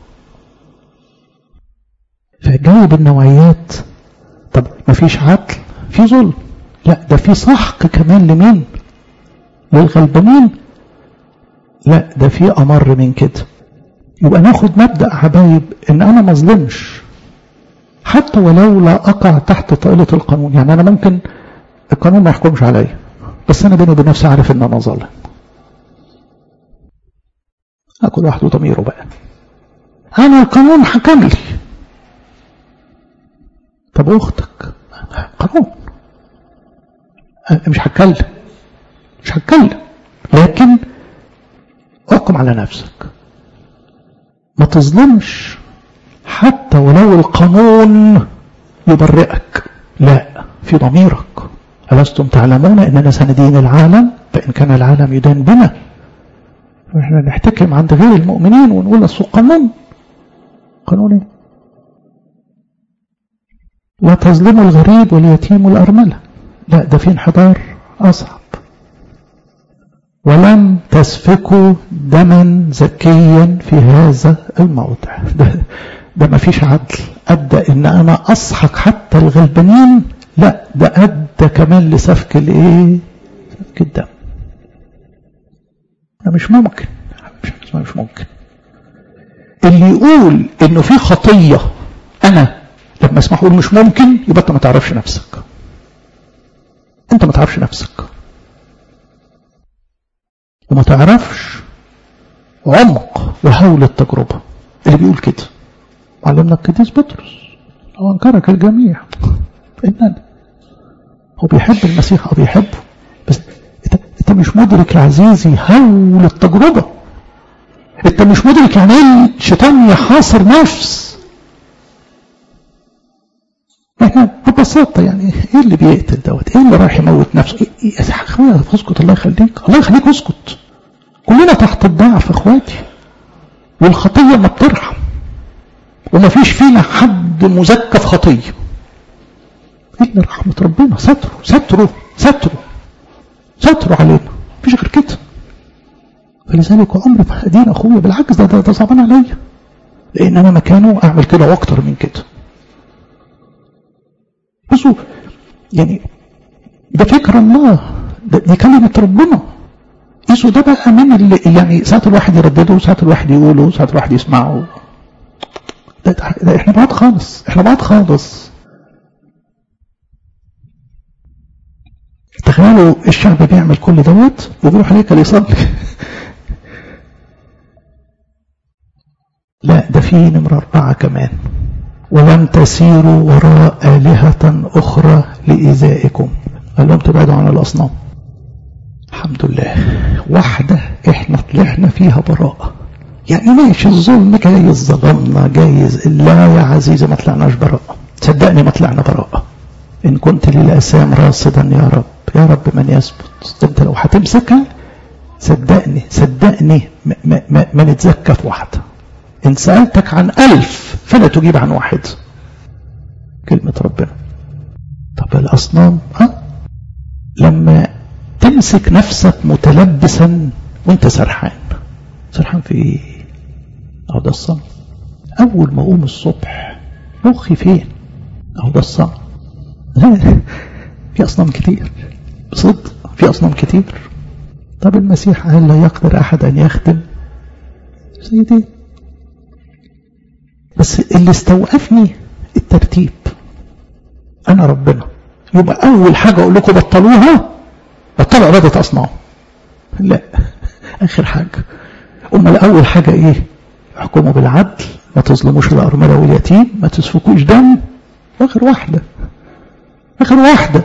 فجايب النوعيات طب ما فيش عدل في ظلم لا ده في سحق كمان لمين للغلبانين لا ده في أمر من كده يبقى ناخد مبدأ حبايب ان انا ما اظلمش حتى ولو لا اقع تحت طائلة القانون يعني انا ممكن القانون ما يحكمش عليا بس انا بيني وبين نفسي عارف ان انا ظالم كل واحد وضميره بقى انا القانون حكم لي طب اختك قانون مش هتكلم مش هتكلم لكن احكم على نفسك ما تظلمش حتى ولو القانون يبرئك لا في ضميرك ألستم تعلمون أننا سندين العالم فإن كان العالم يدان بنا واحنا نحتكم عند غير المؤمنين ونقول اصل قانون قانون ايه لا تظلموا الغريب واليتيم والأرملة لا ده في انحدار أصعب ولم تسفكوا دما زكيا في هذا الموضع ده, ده ما فيش عدل أدى إن أنا أسحق حتى الغلبانين لا ده أدى كمان لسفك الإيه سفك الدم ده مش ممكن مش, مش ممكن اللي يقول إنه في خطية أنا لما لما اسمع اقول مش ممكن يبقى انت ما تعرفش نفسك انت ما تعرفش نفسك وما تعرفش عمق وهول التجربة اللي بيقول كده علمنا القديس بطرس هو انكرك الجميع إننا هو بيحب المسيح أو بيحبه بس انت, انت مش مدرك يا عزيزي هول التجربة انت مش مدرك يعني ايه الشيطان يحاصر نفس احنا ببساطة يعني ايه اللي بيقتل دوت ايه اللي رايح يموت نفسه ايه ايه يا اخويا اسكت الله يخليك الله يخليك اسكت كلنا تحت الضعف اخواتي والخطية ما بترحم وما فيش فينا حد مزكى في خطية إلا رحمة ربنا ستره ستره ستره ستره علينا مفيش غير كده فلذلك عمري ما هدين أخويا بالعكس ده ده, ده صعبان عليا لأن أنا مكانه أعمل كده وأكتر من كده بصوا يعني ده فكر الله ده دي كلمة ربنا قيسوا ده بقى من اللي يعني ساعة الواحد يردده وساعة الواحد يقوله وساعة الواحد يسمعه ده, ده احنا بعاد خالص احنا بعاد خالص تخيلوا الشعب بيعمل كل دوت وبيروح هيكل يصلي لا ده في نمرة أربعة كمان ولم تسيروا وراء آلهة أخرى لإيذائكم قال لهم تبعدوا عن الأصنام الحمد لله واحدة احنا طلعنا فيها براءة يعني ماشي الظلم جايز ظلمنا جايز لا يا عزيزي ما طلعناش براءة صدقني ما طلعنا براءة إن كنت للأسام راصدا يا رب يا رب من يثبت انت لو هتمسكها صدقني صدقني ما, ما, ما, ما نتزكى في واحدة إن سألتك عن ألف فلا تجيب عن واحد كلمة ربنا طب الأصنام ها لما تمسك نفسك متلبسا وانت سرحان سرحان في ايه اهو ده الصنم اول ما اقوم الصبح مخي فين اهو ده الصنم في اصنام كتير بصدق في اصنام كتير طب المسيح قال لا يقدر احد ان يخدم سيدي بس اللي استوقفني الترتيب انا ربنا يبقى اول حاجه اقول لكم بطلوها بطلوا عباده اصنام لا اخر حاجه امال اول حاجه ايه احكموا بالعدل ما تظلموش الارمله واليتيم ما تسفكوش دم اخر واحده اخر واحده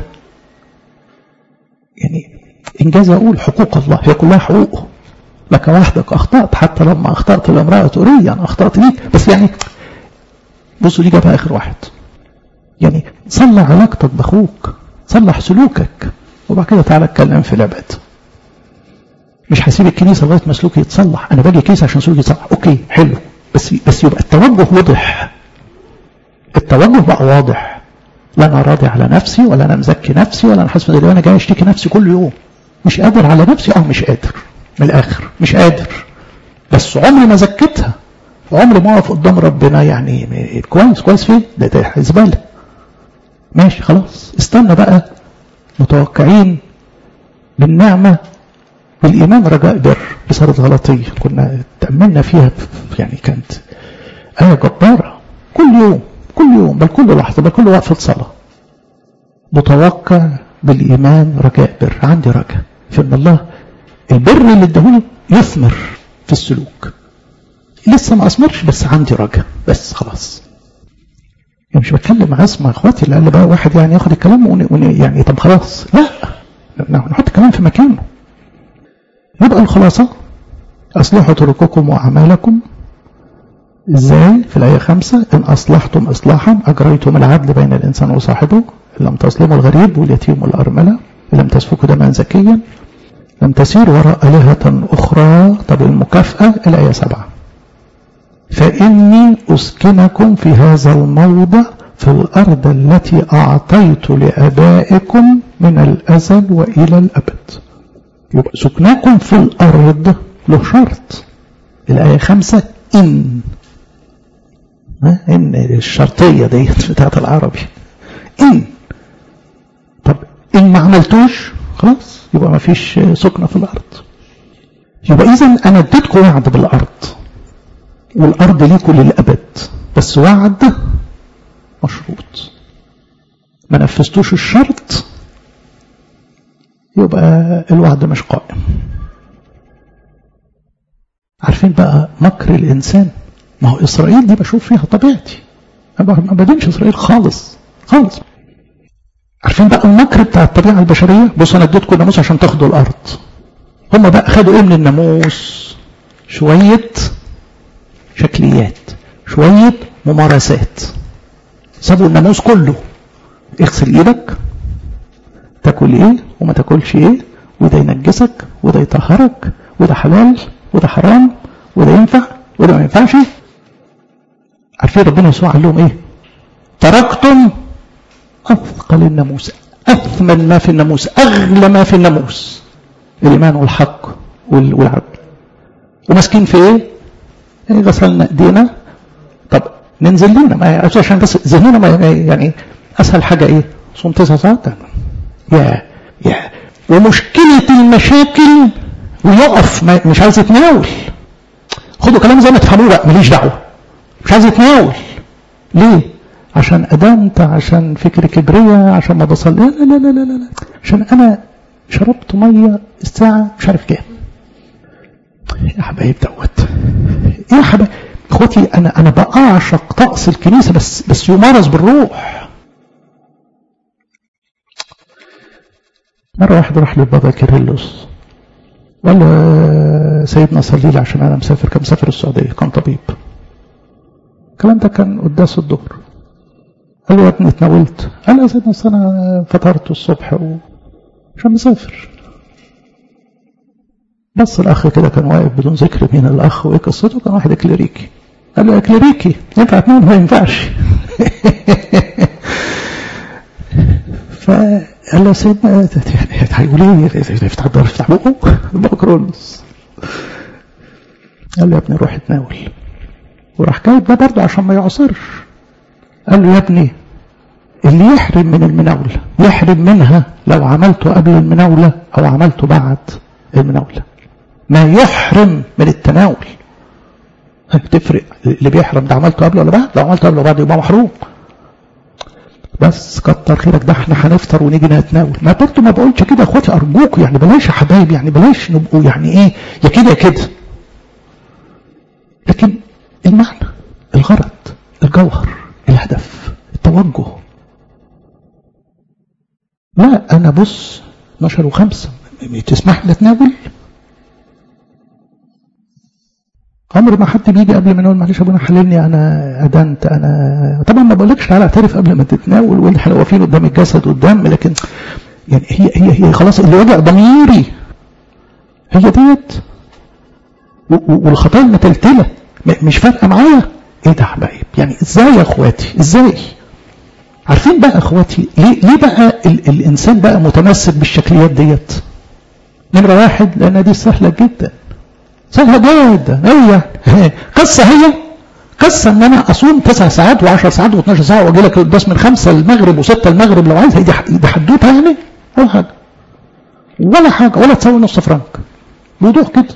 يعني انجاز اقول حقوق الله هي كلها حقوقه لك وحدك اخطات حتى لما اخطات الامراه توريا اخطات ليك بس يعني بصوا دي جابها اخر واحد يعني صلح علاقتك باخوك صلح سلوكك وبعد كده تعالى اتكلم في العباد مش هسيب الكنيسه لغايه ما سلوكي يتصلح انا باجي الكنيسه عشان سلوكي يتصلح اوكي حلو بس بس يبقى التوجه واضح التوجه بقى واضح لا انا راضي على نفسي ولا انا مزكي نفسي ولا انا حاسس ان انا جاي اشتكي نفسي كل يوم مش قادر على نفسي اه مش قادر من الاخر مش قادر بس عمري ما زكيتها عمري ما اقف قدام ربنا يعني كويس كويس فين ده ده زباله ماشي خلاص استنى بقى متوقعين بالنعمه بالإيمان رجاء بر بصارت غلطية كنا تأملنا فيها يعني كانت آية جبارة كل يوم كل يوم بل كل لحظة بل كل وقفة صلاة متوقع بالإيمان رجاء بر عندي رجاء في أن الله البر اللي ادهوني يثمر في السلوك لسه ما أثمرش بس عندي رجاء بس خلاص يعني مش بتكلم اسمع اخواتي اللي قال بقى واحد يعني ياخد الكلام ون... ون... يعني طب خلاص لا نحط الكلام في مكانه يبقى الخلاصة أصلحوا طرقكم وأعمالكم إزاي في الآية خمسة إن أصلحتم إصلاحا أجريتم العدل بين الإنسان وصاحبه إن لم تظلموا الغريب واليتيم والأرملة إن لم تسفكوا دما زكيا لم تسيروا وراء آلهة أخرى طب المكافأة الآية سبعة فإني أسكنكم في هذا الموضع في الأرض التي أعطيت لآبائكم من الأزل وإلى الأبد يبقى سكناكم في الأرض له شرط الآية خمسة إن إن الشرطية ديت بتاعت العربي إن طب إن ما عملتوش خلاص يبقى ما فيش سكنة في الأرض يبقى إذا أنا اديتكم وعد بالأرض والأرض ليكم للأبد بس وعد مشروط ما نفذتوش الشرط يبقى الوعد مش قائم عارفين بقى مكر الإنسان ما هو إسرائيل دي بشوف فيها طبيعتي ما بدينش إسرائيل خالص خالص عارفين بقى المكر بتاع الطبيعة البشرية بصوا أنا اديتكم ناموس عشان تاخدوا الأرض هم بقى خدوا إيه من الناموس شوية شكليات شوية ممارسات سابوا الناموس كله اغسل ايدك تاكل ايه وما تاكلش ايه وده ينجسك وده يطهرك وده حلال وده حرام وده ينفع وده ما ينفعش عارفين ربنا يسوع قال لهم ايه تركتم اثقل الناموس اثمن ما في الناموس اغلى ما في الناموس الايمان والحق والعدل وماسكين في ايه غسلنا ايدينا طب ننزل لنا ما عشان بس ذهننا ما يعني اسهل حاجه ايه صوم تسع ساعات يا يا ومشكله المشاكل ويقف مش عايز يتناول خدوا كلام زي ما تفهموه بقى ماليش دعوه مش عايز يتناول ليه عشان ادمت عشان فكر كبرية عشان ما بصلي لا لا لا لا لا عشان انا شربت ميه الساعه مش عارف كام يا حبايب دوت يا حبايب اخواتي انا انا بعشق طقس الكنيسه بس بس يمارس بالروح مره واحد راح للبابا كيرلس وقال له سيدنا صلي لي عشان انا مسافر كان مسافر السعوديه كان طبيب الكلام ده كان قداس الظهر قال له يا ابني اتناولت قال له يا سيدنا اصل انا فطرت الصبح و... عشان مسافر بس الاخ كده كان واقف بدون ذكر مين الاخ وايه قصته كان واحد اكليريكي قال له اكليريكي ينفع تنام ما ينفعش فقال له سيدنا هيقول ايه يفتح الدار يفتح بقه بكرولس قال له يا ابني روح اتناول وراح جايب ده برضه عشان ما يعصرش قال له يا ابني اللي يحرم من المناولة يحرم منها لو عملته قبل المناولة أو عملته بعد المناولة ما يحرم من التناول تفرق اللي بيحرم ده عملته قبل ولا بعد لو عملته قبل ولا بعد يبقى محروم بس كتر خيرك ده احنا هنفطر ونيجي نتناول ما برضه ما بقولش كده يا اخواتي ارجوكوا يعني بلاش يا حبايب يعني بلاش نبقوا يعني ايه يا كده يا كده لكن المعنى الغرض الجوهر الهدف التوجه لا انا بص 12 وخمسة تسمح لي اتناول عمر ما حد بيجي قبل ما نقول معلش ابونا حللني انا ادنت انا طبعا ما بقولكش تعالى اعترف قبل ما تتناول واللي احنا واقفين قدام الجسد قدام لكن يعني هي هي هي خلاص اللي وجع ضميري هي ديت والخطايا المتلتله مش فارقه معايا ايه ده يا حبايب يعني ازاي يا اخواتي ازاي عارفين بقى اخواتي ليه ليه بقى ال الانسان بقى متمسك بالشكليات ديت نمره واحد لان دي سهله جدا سهله جدا هي قصه هي قصه ان انا اصوم تسع ساعات و10 ساعات و12 ساعه واجي لك القداس من خمسه المغرب و6 المغرب لو عايز دي حدوته يعني ولا حاجه ولا حاجه ولا تساوي نص فرنك بوضوح كده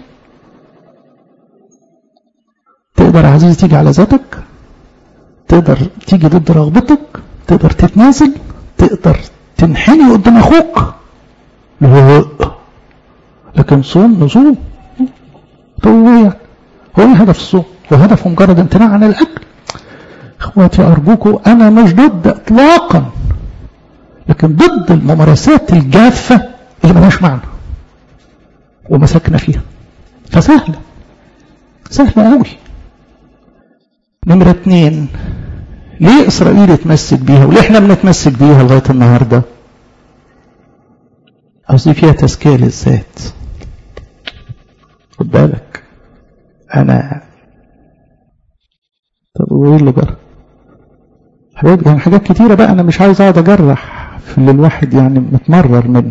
تقدر يا عزيزي تيجي على ذاتك تقدر تيجي ضد رغبتك تقدر تتنازل تقدر تنحني قدام اخوك لا لكن صوم نصوم هو يعني هو ايه هدف الصوم هو هدفه مجرد امتناع عن الاكل اخواتي ارجوكم انا مش ضد اطلاقا لكن ضد الممارسات الجافه اللي ملهاش معنى ومسكنا فيها فسهله سهله قوي نمرة اتنين ليه إسرائيل اتمسك بيها وليه احنا بنتمسك بيها لغاية النهاردة قصدي فيها تزكية للذات خد بالك أنا طب وإيه اللي جرى حبايبي يعني حاجات كتيرة بقى أنا مش عايز أقعد أجرح في اللي الواحد يعني متمرر منه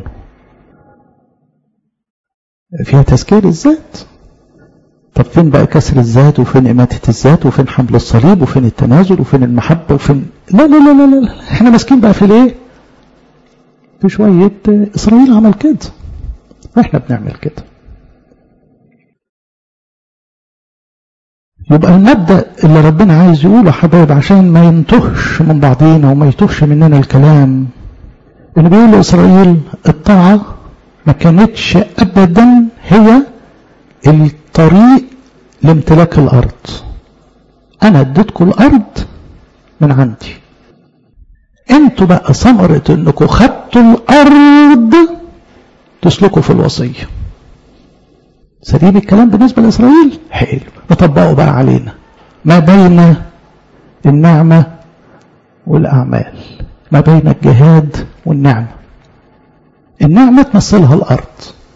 فيها تزكية للذات طب فين بقى كسر الذات وفين إماتة الذات وفين حمل الصليب وفين التنازل وفين المحبة وفين لا لا لا لا, لا. احنا ماسكين بقى في الايه في شوية إسرائيل عمل كده واحنا بنعمل كده يبقى المبدأ اللي ربنا عايز يقوله حبايب عشان ما ينتهش من بعضينا وما يتوهش مننا الكلام اللي بيقول لإسرائيل الطاعة ما كانتش أبدا هي الطريق لامتلاك الأرض أنا اديتكم الأرض من عندي انتوا بقى ثمرة انكم خدتوا الأرض تسلكوا في الوصية سليم الكلام بالنسبة لإسرائيل حلو نطبقه بقى علينا ما بين النعمة والأعمال ما بين الجهاد والنعمة النعمة تمثلها الأرض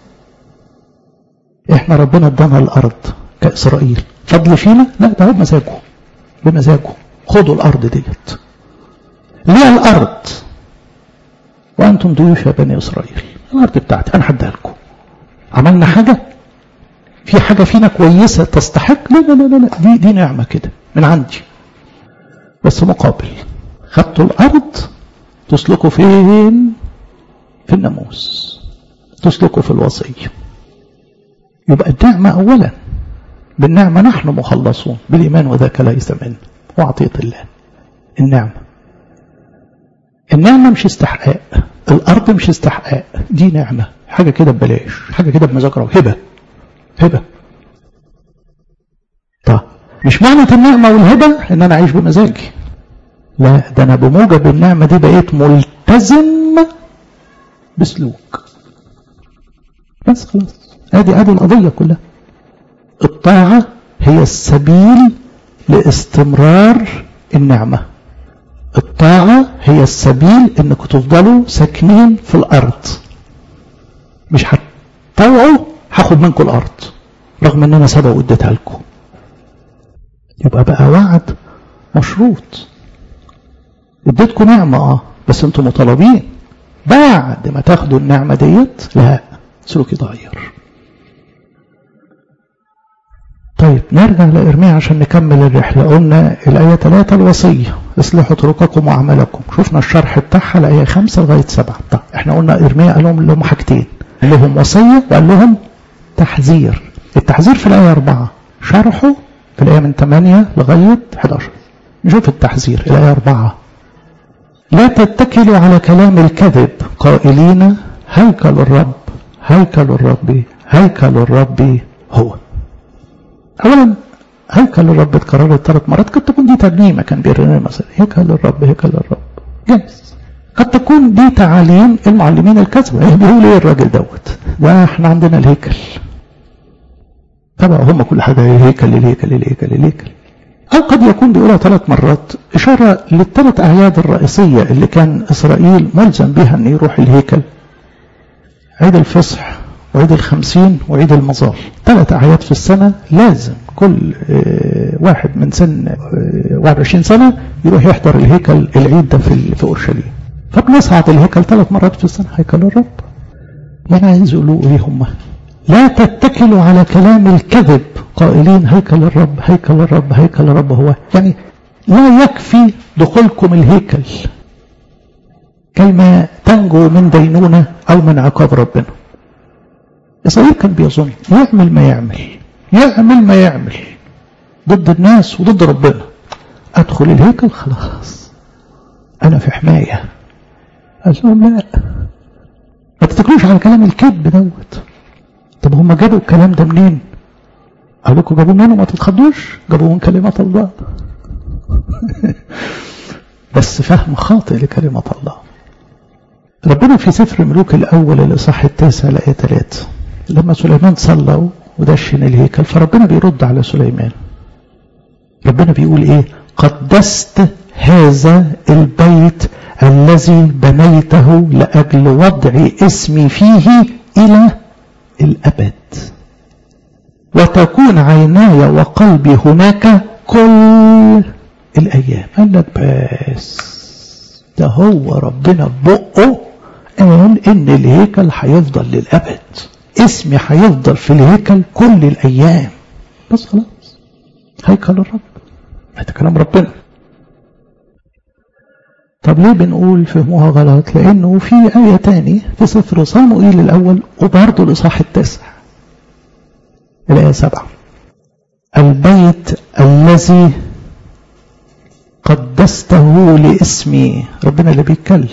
احنا ربنا ادانا الأرض كإسرائيل فضل فينا لا ده هو بمزاجه بمزاجه خدوا الأرض ديت ليه الأرض وأنتم ضيوف يا بني إسرائيل الأرض بتاعتي أنا هديها لكم عملنا حاجة في حاجة فينا كويسة تستحق لا لا لا لا دي, دي نعمة كده من عندي بس مقابل خدتوا الأرض تسلكوا فين في الناموس تسلكوا في الوصية يبقى النعمة أولا بالنعمة نحن مخلصون بالإيمان وذاك ليس منه وعطية الله النعمة النعمة مش استحقاق الأرض مش استحقاق دي نعمة حاجة كده ببلاش حاجة كده بمزاج هبة هبة طيب مش معنى النعمة والهبة ان انا اعيش بمزاجي لا ده انا بموجب النعمة دي بقيت ملتزم بسلوك بس خلاص ادي ادي القضية كلها الطاعة هي السبيل لاستمرار النعمة الطاعة هي السبيل انكم تفضلوا ساكنين في الارض مش هتطوعوا هاخد منكم الارض رغم ان انا سبق واديتها لكم يبقى بقى وعد مشروط اديتكم نعمة اه بس انتم مطالبين بعد ما تاخدوا النعمة ديت لا سلوك يتغير طيب نرجع لإرميا عشان نكمل الرحلة قلنا الآية 3 الوصية اصلحوا طرقكم وأعمالكم شفنا الشرح بتاعها الآية 5 لغاية 7 طيب احنا قلنا إرميا قال لهم لهم حاجتين قال لهم وصية وقال لهم تحذير التحذير في الآية 4 شرحه في الآية من 8 لغاية 11 نشوف التحذير الآية 4 لا تتكلوا على كلام الكذب قائلين هيكل الرب هيكل الرب هيكل الرب هو اولا هيكل الرب اتكررت ثلاث مرات قد تكون دي ترنيمه كان بيرنم مثلا هيكل الرب هيكل الرب جاهز قد تكون دي تعاليم المعلمين الكذبه ايه بيقول ايه الراجل دوت ده احنا عندنا الهيكل طبعا هم كل حاجه الهيكل الهيكل الهيكل الهيكل أو قد يكون بيقولها ثلاث مرات إشارة للثلاث أعياد الرئيسية اللي كان إسرائيل ملزم بها أن يروح الهيكل عيد الفصح وعيد الخمسين وعيد المظال ثلاث أعياد في السنة لازم كل واحد من سن 21 سنة يروح يحضر الهيكل العيد ده في في أورشليم فبنصعد الهيكل ثلاث مرات في السنة هيكل الرب يعني عايز يقولوا إيه هم لا تتكلوا على كلام الكذب قائلين هيكل الرب هيكل الرب هيكل الرب هو يعني لا يكفي دخولكم الهيكل كيما تنجو من دينونة أو من عقاب ربنا إسرائيل كان بيظن يعمل ما يعمل يعمل ما يعمل ضد الناس وضد ربنا أدخل الهيكل خلاص أنا في حماية قال لهم لا ما تتكلوش على كلام الكذب دوت طب هم جابوا الكلام ده منين قال لكم جابوه منين وما تتخضوش جابوه من كلمة الله بس فهم خاطئ لكلمة الله ربنا في سفر ملوك الأول الإصحاح التاسع الآية 3 لما سليمان صلى ودشن الهيكل فربنا بيرد على سليمان ربنا بيقول ايه قدست هذا البيت الذي بنيته لأجل وضع اسمي فيه إلى الأبد وتكون عيناي وقلبي هناك كل الأيام قال لك بس ده هو ربنا بقه قال إن الهيكل هيفضل للأبد اسمي هيفضل في الهيكل كل الأيام بس خلاص هيكل الرب هذا كلام ربنا طب ليه بنقول فهموها غلط لأنه في آية تاني في سفر صموئيل الأول وبرضه الإصحاح التاسع الآية سبعة البيت الذي قدسته لاسمي ربنا اللي بيتكلم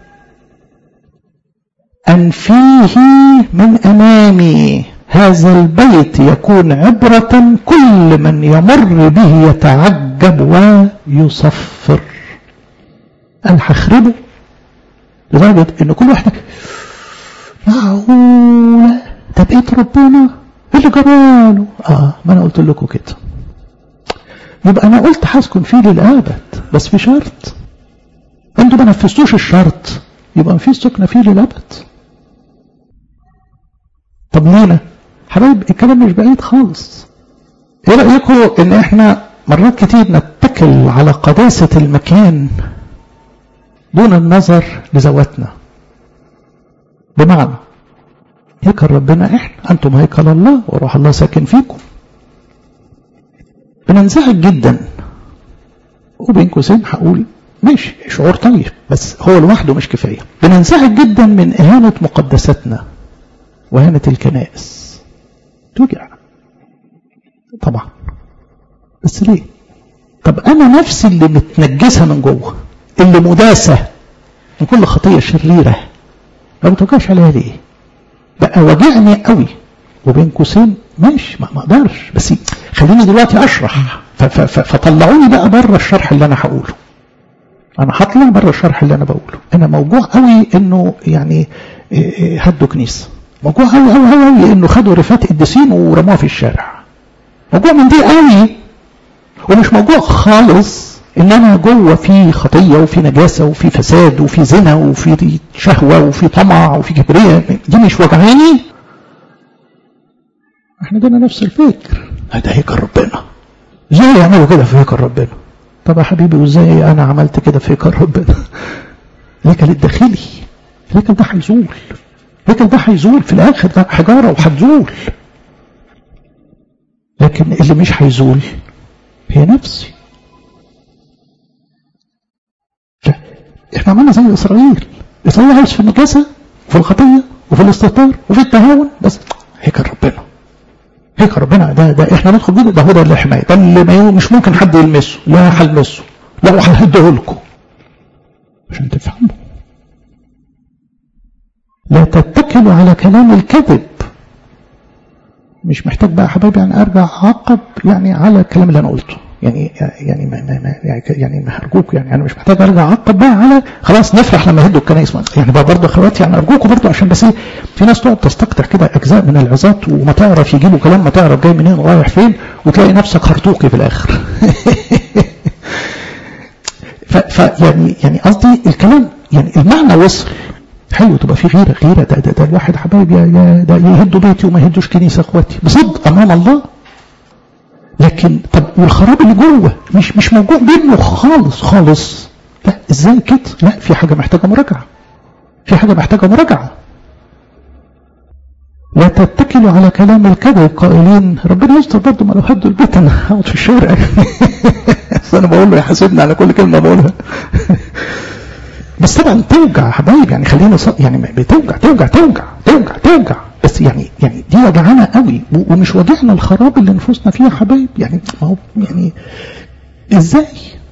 أن فيه من أمامي هذا البيت يكون عبرة كل من يمر به يتعجب ويصفر أنا هخربه لدرجة إن كل واحد معقولة ده بقيت ربنا إيه اللي جراله؟ آه ما أنا قلت لكم كده يبقى أنا قلت هسكن فيه للأبد بس في شرط أنتوا ما نفذتوش الشرط يبقى مفيش سكنة فيه للأبد طب لينا حبايب الكلام مش بعيد خالص ايه رأيكم ان احنا مرات كتير نتكل على قداسة المكان دون النظر لذواتنا بمعنى هيكل ربنا احنا انتم هيكل الله وروح الله ساكن فيكم بننزعج جدا وبين قوسين هقول ماشي شعور طيب بس هو لوحده مش كفايه بننزعج جدا من اهانه مقدساتنا وهانه الكنائس توجع طبعا بس ليه طب انا نفسي اللي متنجسه من جوه اللي مداسه من كل خطيه شريره ما بتوجعش عليها ليه بقى واجعني قوي وبين قوسين ماشي ما اقدرش بس خليني دلوقتي اشرح فطلعوني بقى بره الشرح اللي انا هقوله انا هطلع بره الشرح اللي انا بقوله انا موجوع قوي انه يعني هدوا كنيسه موجوع قوي قوي قوي انه خدوا رفات قديسين ورموها في الشارع موجوع من دي قوي ومش موجوع خالص ان انا جوه في خطيه وفي نجاسه وفي فساد وفي زنا وفي شهوه وفي طمع وفي كبرياء دي مش وجعاني احنا دينا نفس الفكر هذا هيكل ربنا ازاي يعملوا كده في هيكل ربنا طب يا حبيبي وازاي انا عملت كده في هيكل ربنا الهيكل الداخلي الهيكل ده هيزول الهيكل ده هيزول في الاخر ده حجاره وهتزول لكن اللي مش هيزول هي نفسي لا احنا عملنا زي اسرائيل اسرائيل عايش في النجاسه وفي الخطيه وفي الاستهتار وفي التهاون بس هيكل ربنا هيك ربنا ده ده احنا ندخل بيه ده هو ده الحمايه ده اللي ما مش ممكن حد يلمسه لا هلمسه لا وههده لكم عشان تفهموا لا تتكلوا على كلام الكذب مش محتاج بقى حبايبي يعني ارجع اعقب يعني على الكلام اللي انا قلته يعني يعني ما ما يعني ما هرجوك يعني انا مش محتاج ارجع اعقب بقى على خلاص نفرح لما يهدوا الكنائس يعني بقى برضه اخواتي يعني ارجوكم برضه عشان بس ايه في ناس تقعد تستقطع كده اجزاء من العظات وما تعرف يجيبوا كلام ما تعرف جاي منين ورايح فين وتلاقي نفسك هرطوقي في الاخر ف يعني يعني قصدي الكلام يعني المعنى وصل حلو تبقى في غيره غيره ده ده, ده الواحد حبايبي يا ده يهدوا بيتي وما يهدوش كنيسه اخواتي بصدق امام الله لكن طب والخراب اللي جوه مش مش موجود منه خالص خالص لا ازاي كده لا في حاجه محتاجه مراجعه في حاجه محتاجه مراجعه لا تتكلوا على كلام الكذب قائلين ربنا يستر برضه ما لو هدوا البيت انا هقعد في الشارع بس انا بقول له يحاسبني على كل كلمه بقولها بس طبعا توجع يا حبايب يعني خلينا ص... يعني بتوجع توجع توجع توجع توجع بس يعني يعني دي وجعانه قوي ومش وجعنا الخراب اللي نفوسنا فيه يا حبايب يعني ما هو يعني ازاي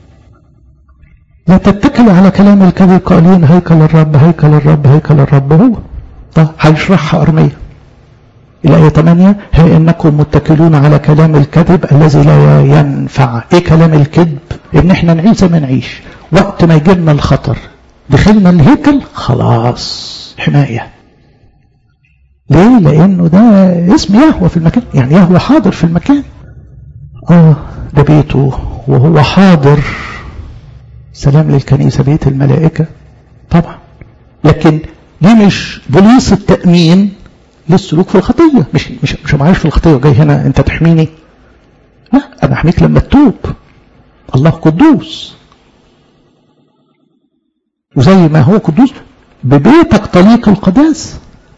لا تتكلوا على كلام الكذب قائلين هيكل الرب هيكل الرب هيكل الرب هو طب هيشرحها ارميه الآية 8 هي إنكم متكلون على كلام الكذب الذي لا ينفع إيه كلام الكذب إن إحنا نعيش زي ما نعيش وقت ما يجيلنا الخطر دخلنا الهيكل خلاص حماية ليه لأنه ده اسم يهوى في المكان يعني يهوى حاضر في المكان آه ده بيته وهو حاضر سلام للكنيسة بيت الملائكة طبعا لكن دي مش بوليس التأمين للسلوك في الخطية مش مش مش معايش في الخطية وجاي هنا أنت تحميني لا أنا أحميك لما تتوب الله قدوس وزي ما هو قدوس ببيتك طليق القداس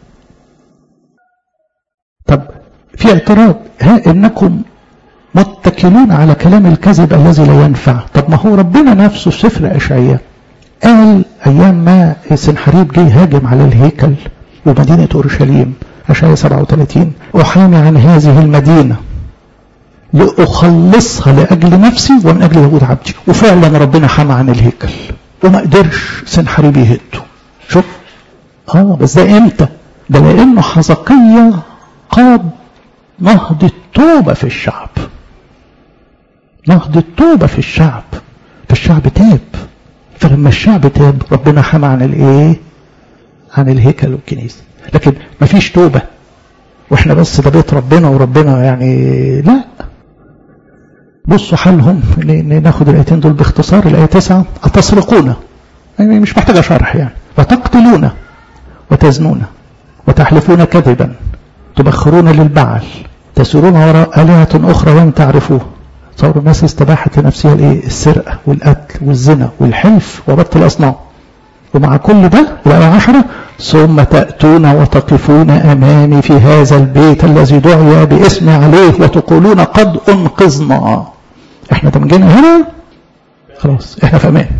طب في اعتراض ها انكم متكلون على كلام الكذب الذي لا ينفع طب ما هو ربنا نفسه في سفر اشعياء قال ايام ما سنحريب جه هاجم على الهيكل ومدينه اورشليم اشعياء 37 احامي عن هذه المدينه لأخلصها لأجل نفسي ومن أجل يهود عبدي وفعلا ربنا حمى عن الهيكل وما قدرش سنحريب يهده شوف اه بس ده امتى ده لانه حزقية قاد نهضة توبة في الشعب نهضة توبة في الشعب فالشعب تاب فلما الشعب تاب ربنا حمى عن الايه عن الهيكل والكنيسة لكن مفيش توبة واحنا بس ده بيت ربنا وربنا يعني لا بصوا حالهم ناخد الايتين دول باختصار الايه 9 أتسرقون يعني مش محتاجه شرح يعني وتقتلون وتزنون وتحلفون كذبا تبخرون للبعل تسيرون وراء آلهة أخرى لم تعرفوها صاروا الناس استباحت لنفسها الايه السرقة والقتل والزنا والحلف وبط الأصنام ومع كل ده الآية عشرة ثم تأتون وتقفون أمامي في هذا البيت الذي دعي باسمي عليه وتقولون قد أنقذنا احنا تمجينا هنا خلاص احنا في أمان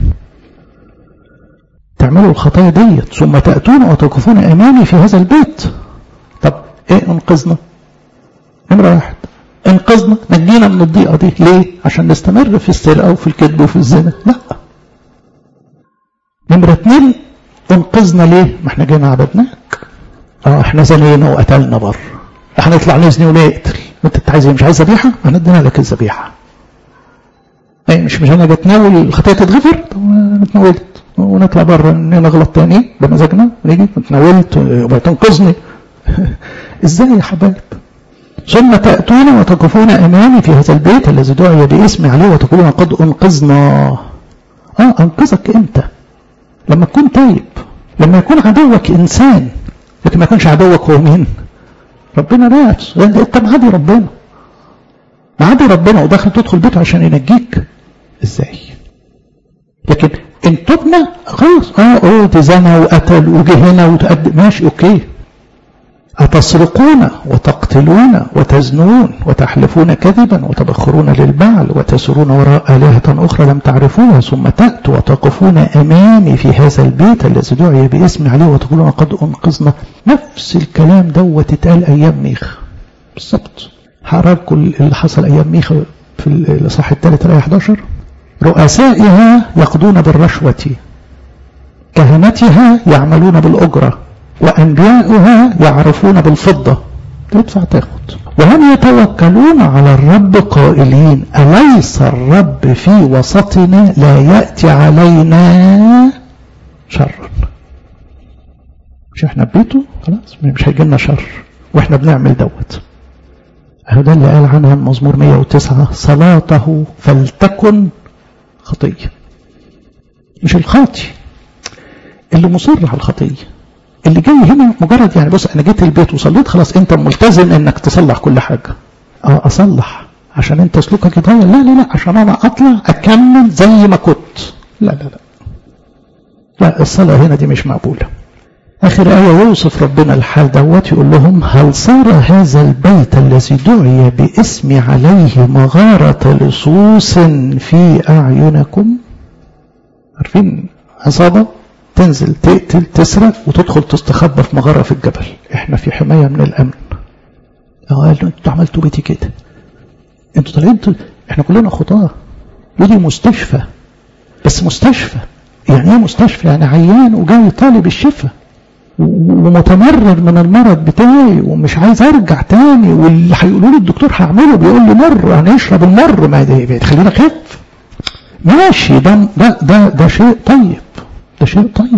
تعملوا الخطايا ديت ثم تأتون وتقفون أمامي في هذا البيت طب ايه انقذنا نمرة واحد انقذنا نجينا من الضيقة دي ليه عشان نستمر في السرقة وفي الكذب وفي الزنا لا نمرة اتنين انقذنا ليه ما احنا جينا عبدناك اه احنا زنينا وقتلنا بر هنطلع نزني ونقتل انت عايز مش عايز ذبيحه هندينا لك الذبيحه ايه مش مش انا بتناول الخطيه تتغفر طب اتناولت ونطلع بره نغلط تاني بمزاجنا ونيجي اتناولت وتنقذني ازاي يا حبايب ثم تأتون وتقفون أمامي في هذا البيت الذي دعي باسمي عليه وتقولون قد أنقذنا اه أنقذك إمتى لما تكون تايب لما يكون عدوك إنسان لكن ما يكونش عدوك هو مين ربنا نفسه انت معادي ربنا معادي ربنا وداخل تدخل بيته عشان ينجيك ازاي لكن ان تبنى خلاص اه اه تزنى وقتل وجه هنا وتقدم ماشي اوكي أتسرقون وتقتلون وتزنون وتحلفون كذبا وتبخرون للبعل وتسرون وراء آلهة أخرى لم تعرفوها ثم تأتوا وتقفون أمامي في هذا البيت الذي دعي باسمي عليه وتقولون قد أنقذنا نفس الكلام دوت اتقال أيام ميخا بالظبط هقرا لكم اللي حصل أيام ميخا في الإصحاح الثالث الآية 11 رؤسائها يقضون بالرشوة كهنتها يعملون بالأجرة وأنبياؤها يعرفون بالفضة تدفع تاخد وهم يتوكلون على الرب قائلين أليس الرب في وسطنا لا يأتي علينا شر مش احنا ببيته خلاص مش هيجي لنا شر واحنا بنعمل دوت اهو ده اللي قال عنها المزمور 109 صلاته فلتكن خطية مش الخاطي اللي مصر على الخطيه اللي جاي هنا مجرد يعني بص انا جيت البيت وصليت خلاص انت ملتزم انك تصلح كل حاجه اه اصلح عشان انت سلوكك يتغير لا لا لا عشان انا اطلع اكمل زي ما كنت لا لا لا لا الصلاه هنا دي مش مقبوله اخر ايه يوصف ربنا الحال دوت يقول لهم هل صار هذا البيت الذي دعي باسمي عليه مغاره لصوص في اعينكم عارفين عصابه تنزل تقتل تسرق وتدخل تستخبى في مغارة في الجبل احنا في حماية من الأمن قالوا انتوا عملتوا بيتي كده انتوا طالعين احنا كلنا خطاة دي مستشفى بس مستشفى يعني ايه مستشفى يعني عيان وجاي طالب الشفاء ومتمرر من المرض بتاعي ومش عايز ارجع تاني واللي هيقولوا لي الدكتور هعمله بيقول لي مر يعني اشرب المر ما ده تخلينا خف ماشي ده ده ده, ده شيء طيب ده شيء طيب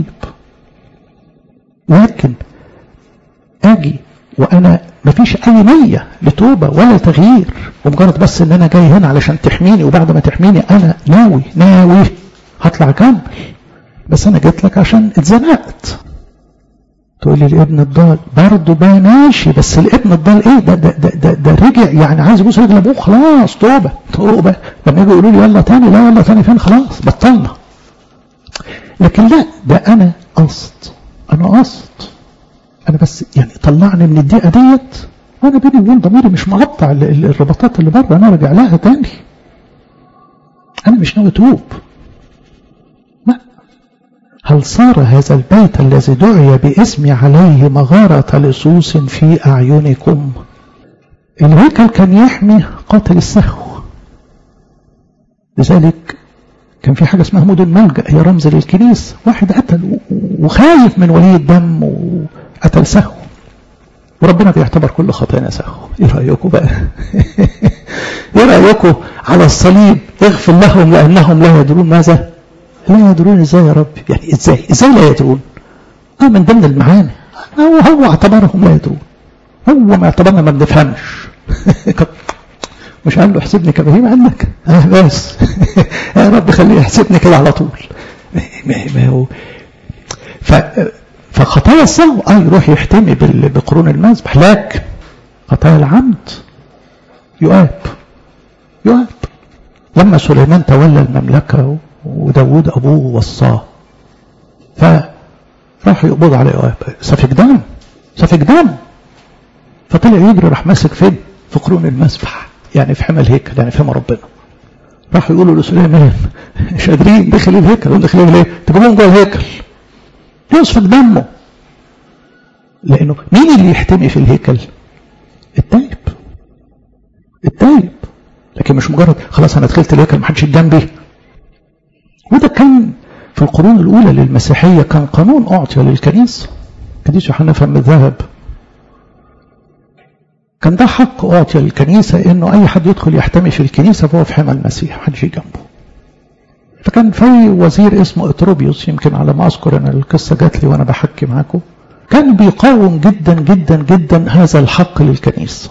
لكن اجي وانا مفيش اي نية لتوبة ولا تغيير ومجرد بس ان انا جاي هنا علشان تحميني وبعد ما تحميني انا ناوي ناوي هطلع كامل بس انا جيت لك عشان اتزنقت تقول لي الابن الضال برضه بقى ماشي بس الابن الضال ايه ده ده ده, ده, ده رجع يعني عايز يبوس رجل ابوه خلاص توبه توبه لما يجوا يقولوا لي يلا تاني لا يلا تاني فين خلاص بطلنا لكن لا ده انا قصد انا قصد انا بس يعني طلعني من الضيقه ديت وانا بيني وبين ضميري مش مقطع الرباطات اللي بره انا راجع لها تاني انا مش ناوي اتوب لا هل صار هذا البيت الذي دعي باسمي عليه مغارة لصوص في أعينكم الهيكل كان يحمي قاتل السهو لذلك كان في حاجة اسمها مدن ملجأ هي رمز للكنيسة واحد قتل وخايف من ولي الدم وقتل سهو وربنا بيعتبر كل خطايانا سهو ايه رأيكم بقى ايه رأيكم على الصليب اغفر لهم لأنهم لا يدرون ماذا لا يدرون ازاي يا رب يعني ازاي ازاي لا يدرون اه من ضمن المعاني هو هو اعتبرهم لا يدرون هو ما اعتبرنا ما بنفهمش مش قال له احسبني كبهيم عندك اه بس يا رب خليه يحسبني كده على طول ما هو ف فخطايا السهو اه يروح يحتمي بقرون المذبح لكن خطايا العمد يؤاب يؤاب لما سليمان تولى المملكة وداود أبوه وصاه فراح يقبض على يؤاب سفك دم سفك دم فطلع يجري راح ماسك فين في قرون المذبح يعني في حمى الهيكل يعني في حمى ربنا راح يقولوا لسليمان مش قادرين دخل الهيكل هم داخلين ليه تجيبوهم جوه الهيكل يسفك دمه لانه مين اللي يحتمي في الهيكل التايب التايب لكن مش مجرد خلاص انا دخلت الهيكل محدش جنبي وده كان في القرون الاولى للمسيحيه كان قانون اعطي للكنيسه قديس يوحنا فم الذهب كان ده حق أعطي للكنيسة إنه أي حد يدخل يحتمي في الكنيسة فهو في حمى المسيح محدش جنبه فكان في وزير اسمه اتروبيوس يمكن على ما أذكر أن القصة جات لي وأنا بحكي معاكم كان بيقاوم جدا جدا جدا هذا الحق للكنيسة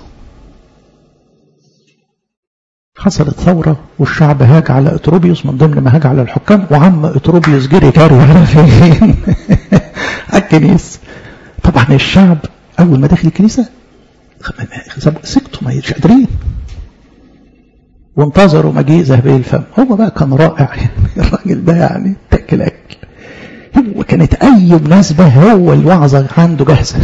حصلت ثورة والشعب هاج على اتروبيوس من ضمن ما هاج على الحكام وعم اتروبيوس جري جري على فين الكنيسة طبعا الشعب أول ما دخل الكنيسة سكتوا ما مش قادرين وانتظروا مجيء ذهبي الفم هو بقى كان رائع يعني الراجل ده يعني تاكل اكل هو كانت اي مناسبة هو الوعظة عنده جاهزة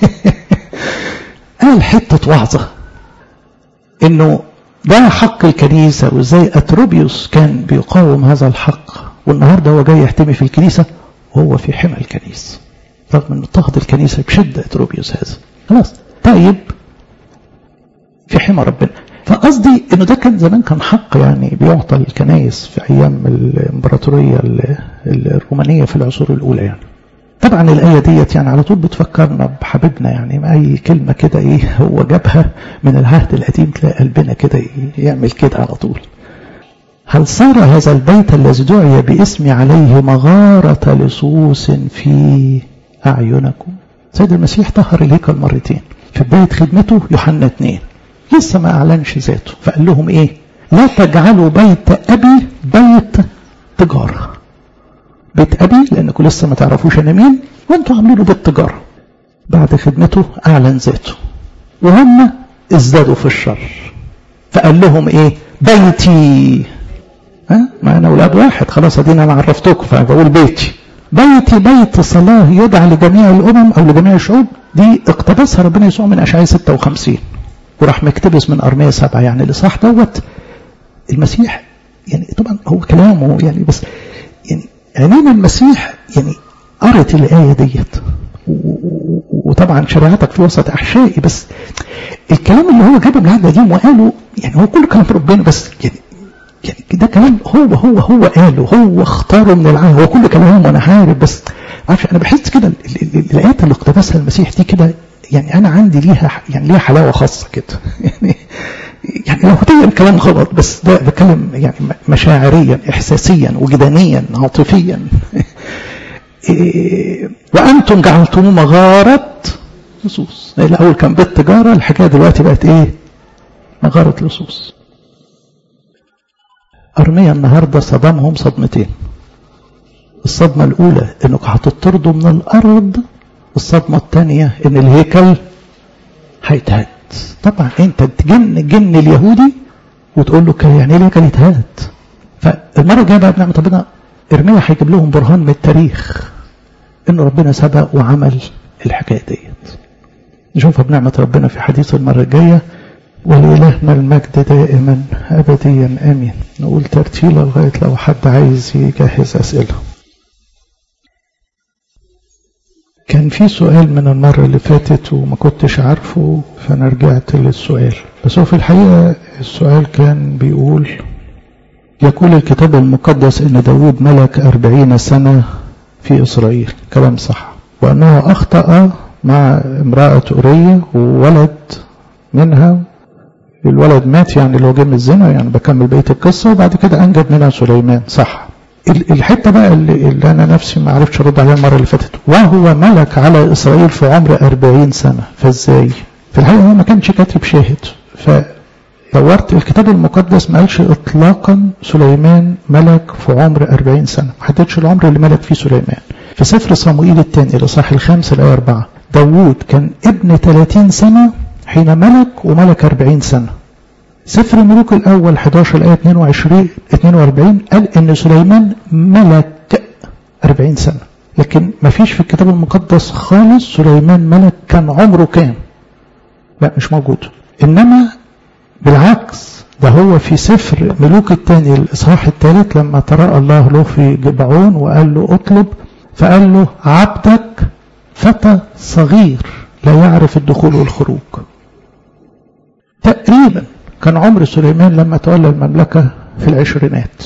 قال حتة وعظة انه ده حق الكنيسة وازاي اتروبيوس كان بيقاوم هذا الحق والنهاردة هو جاي يحتمي في الكنيسة وهو في حمى الكنيسة رغم انه اضطهد الكنيسة بشدة اتروبيوس هذا خلاص طيب في حمى ربنا فقصدي انه ده كان زمان كان حق يعني بيعطى الكنايس في ايام الامبراطوريه الرومانيه في العصور الاولى يعني طبعا الايه ديت يعني على طول بتفكرنا بحبيبنا يعني اي كلمه كده ايه هو جابها من العهد القديم تلاقي قلبنا كده يعمل كده على طول هل صار هذا البيت الذي دعي باسمي عليه مغارة لصوص في أعينكم سيد المسيح طهر الهيكل مرتين في بداية خدمته يوحنا اثنين لسه ما أعلنش ذاته فقال لهم إيه لا تجعلوا بيت أبي بيت تجارة بيت أبي لأنكم لسه ما تعرفوش أنا مين وأنتوا عاملينه بيت تجارة بعد خدمته أعلن ذاته وهم ازدادوا في الشر فقال لهم إيه بيتي ها ما أنا أولاد واحد خلاص أدينا أنا عرفتكم فبقول بيتي بيتي بيت صلاة يدعى لجميع الأمم أو لجميع الشعوب دي اقتبسها ربنا يسوع من أشعياء 56 وراح مكتبس من أرمية سبعة يعني الإصحاح دوت المسيح يعني طبعا هو كلامه يعني بس يعني عينين المسيح يعني قرت الآية ديت وطبعا شريعتك في وسط أحشائي بس الكلام اللي هو جابه من العهد القديم وقاله يعني هو كله كلام ربنا بس يعني يعني ده كلام هو هو هو قاله هو اختاره من العهد هو كل كلامه انا عارف بس عارف انا بحس كده الايات اللي اقتبسها المسيح دي كده يعني انا عندي ليها يعني ليها حلاوه خاصه كده يعني يعني لو هتقول الكلام غلط بس ده بتكلم يعني مشاعريا احساسيا وجدانيا عاطفيا وانتم جعلتموه مغاره لصوص الاول كان بيت تجاره الحكايه دلوقتي بقت ايه مغاره لصوص أرميا النهاردة صدمهم صدمتين الصدمة الأولى إنك هتطردوا من الأرض الصدمة الثانية إن الهيكل هيتهد طبعا أنت تجن جن اليهودي وتقول له يعني الهيكل يتهد فالمرة الجاية بقى بنعمة ربنا إرميا هيجيب لهم برهان من التاريخ إن ربنا سبق وعمل الحكاية ديت نشوفها بنعمة ربنا في حديث المرة الجاية ولإلهنا المجد دائما أبديا آمين نقول ترتيلة لغاية لو حد عايز يجهز أسئلة كان في سؤال من المرة اللي فاتت وما كنتش عارفه فأنا رجعت للسؤال بس هو في الحقيقة السؤال كان بيقول يقول الكتاب المقدس إن داود ملك أربعين سنة في إسرائيل كلام صح وأنه أخطأ مع امرأة أورية وولد منها الولد مات يعني اللي هو جه من الزنا يعني بكمل بقية القصة وبعد كده أنجب منها سليمان صح الحته بقى اللي, اللي انا نفسي ما عرفتش ارد عليها المره اللي فاتت وهو ملك على اسرائيل في عمر 40 سنه فازاي؟ في الحقيقه هو ما كانش كاتب شاهد فدورت الكتاب المقدس ما قالش اطلاقا سليمان ملك في عمر 40 سنه ما حددش العمر اللي ملك فيه سليمان في سفر صموئيل الثاني الاصحاح الخامس الايه 4 داوود كان ابن 30 سنه حين ملك وملك 40 سنه سفر الملوك الأول 11 الآية 22 42 قال إن سليمان ملك 40 سنة لكن ما فيش في الكتاب المقدس خالص سليمان ملك كان عمره كام لا مش موجود إنما بالعكس ده هو في سفر ملوك الثاني الإصحاح الثالث لما تراءى الله له في جبعون وقال له اطلب فقال له عبدك فتى صغير لا يعرف الدخول والخروج تقريبا كان عمر سليمان لما تولى المملكة في العشرينات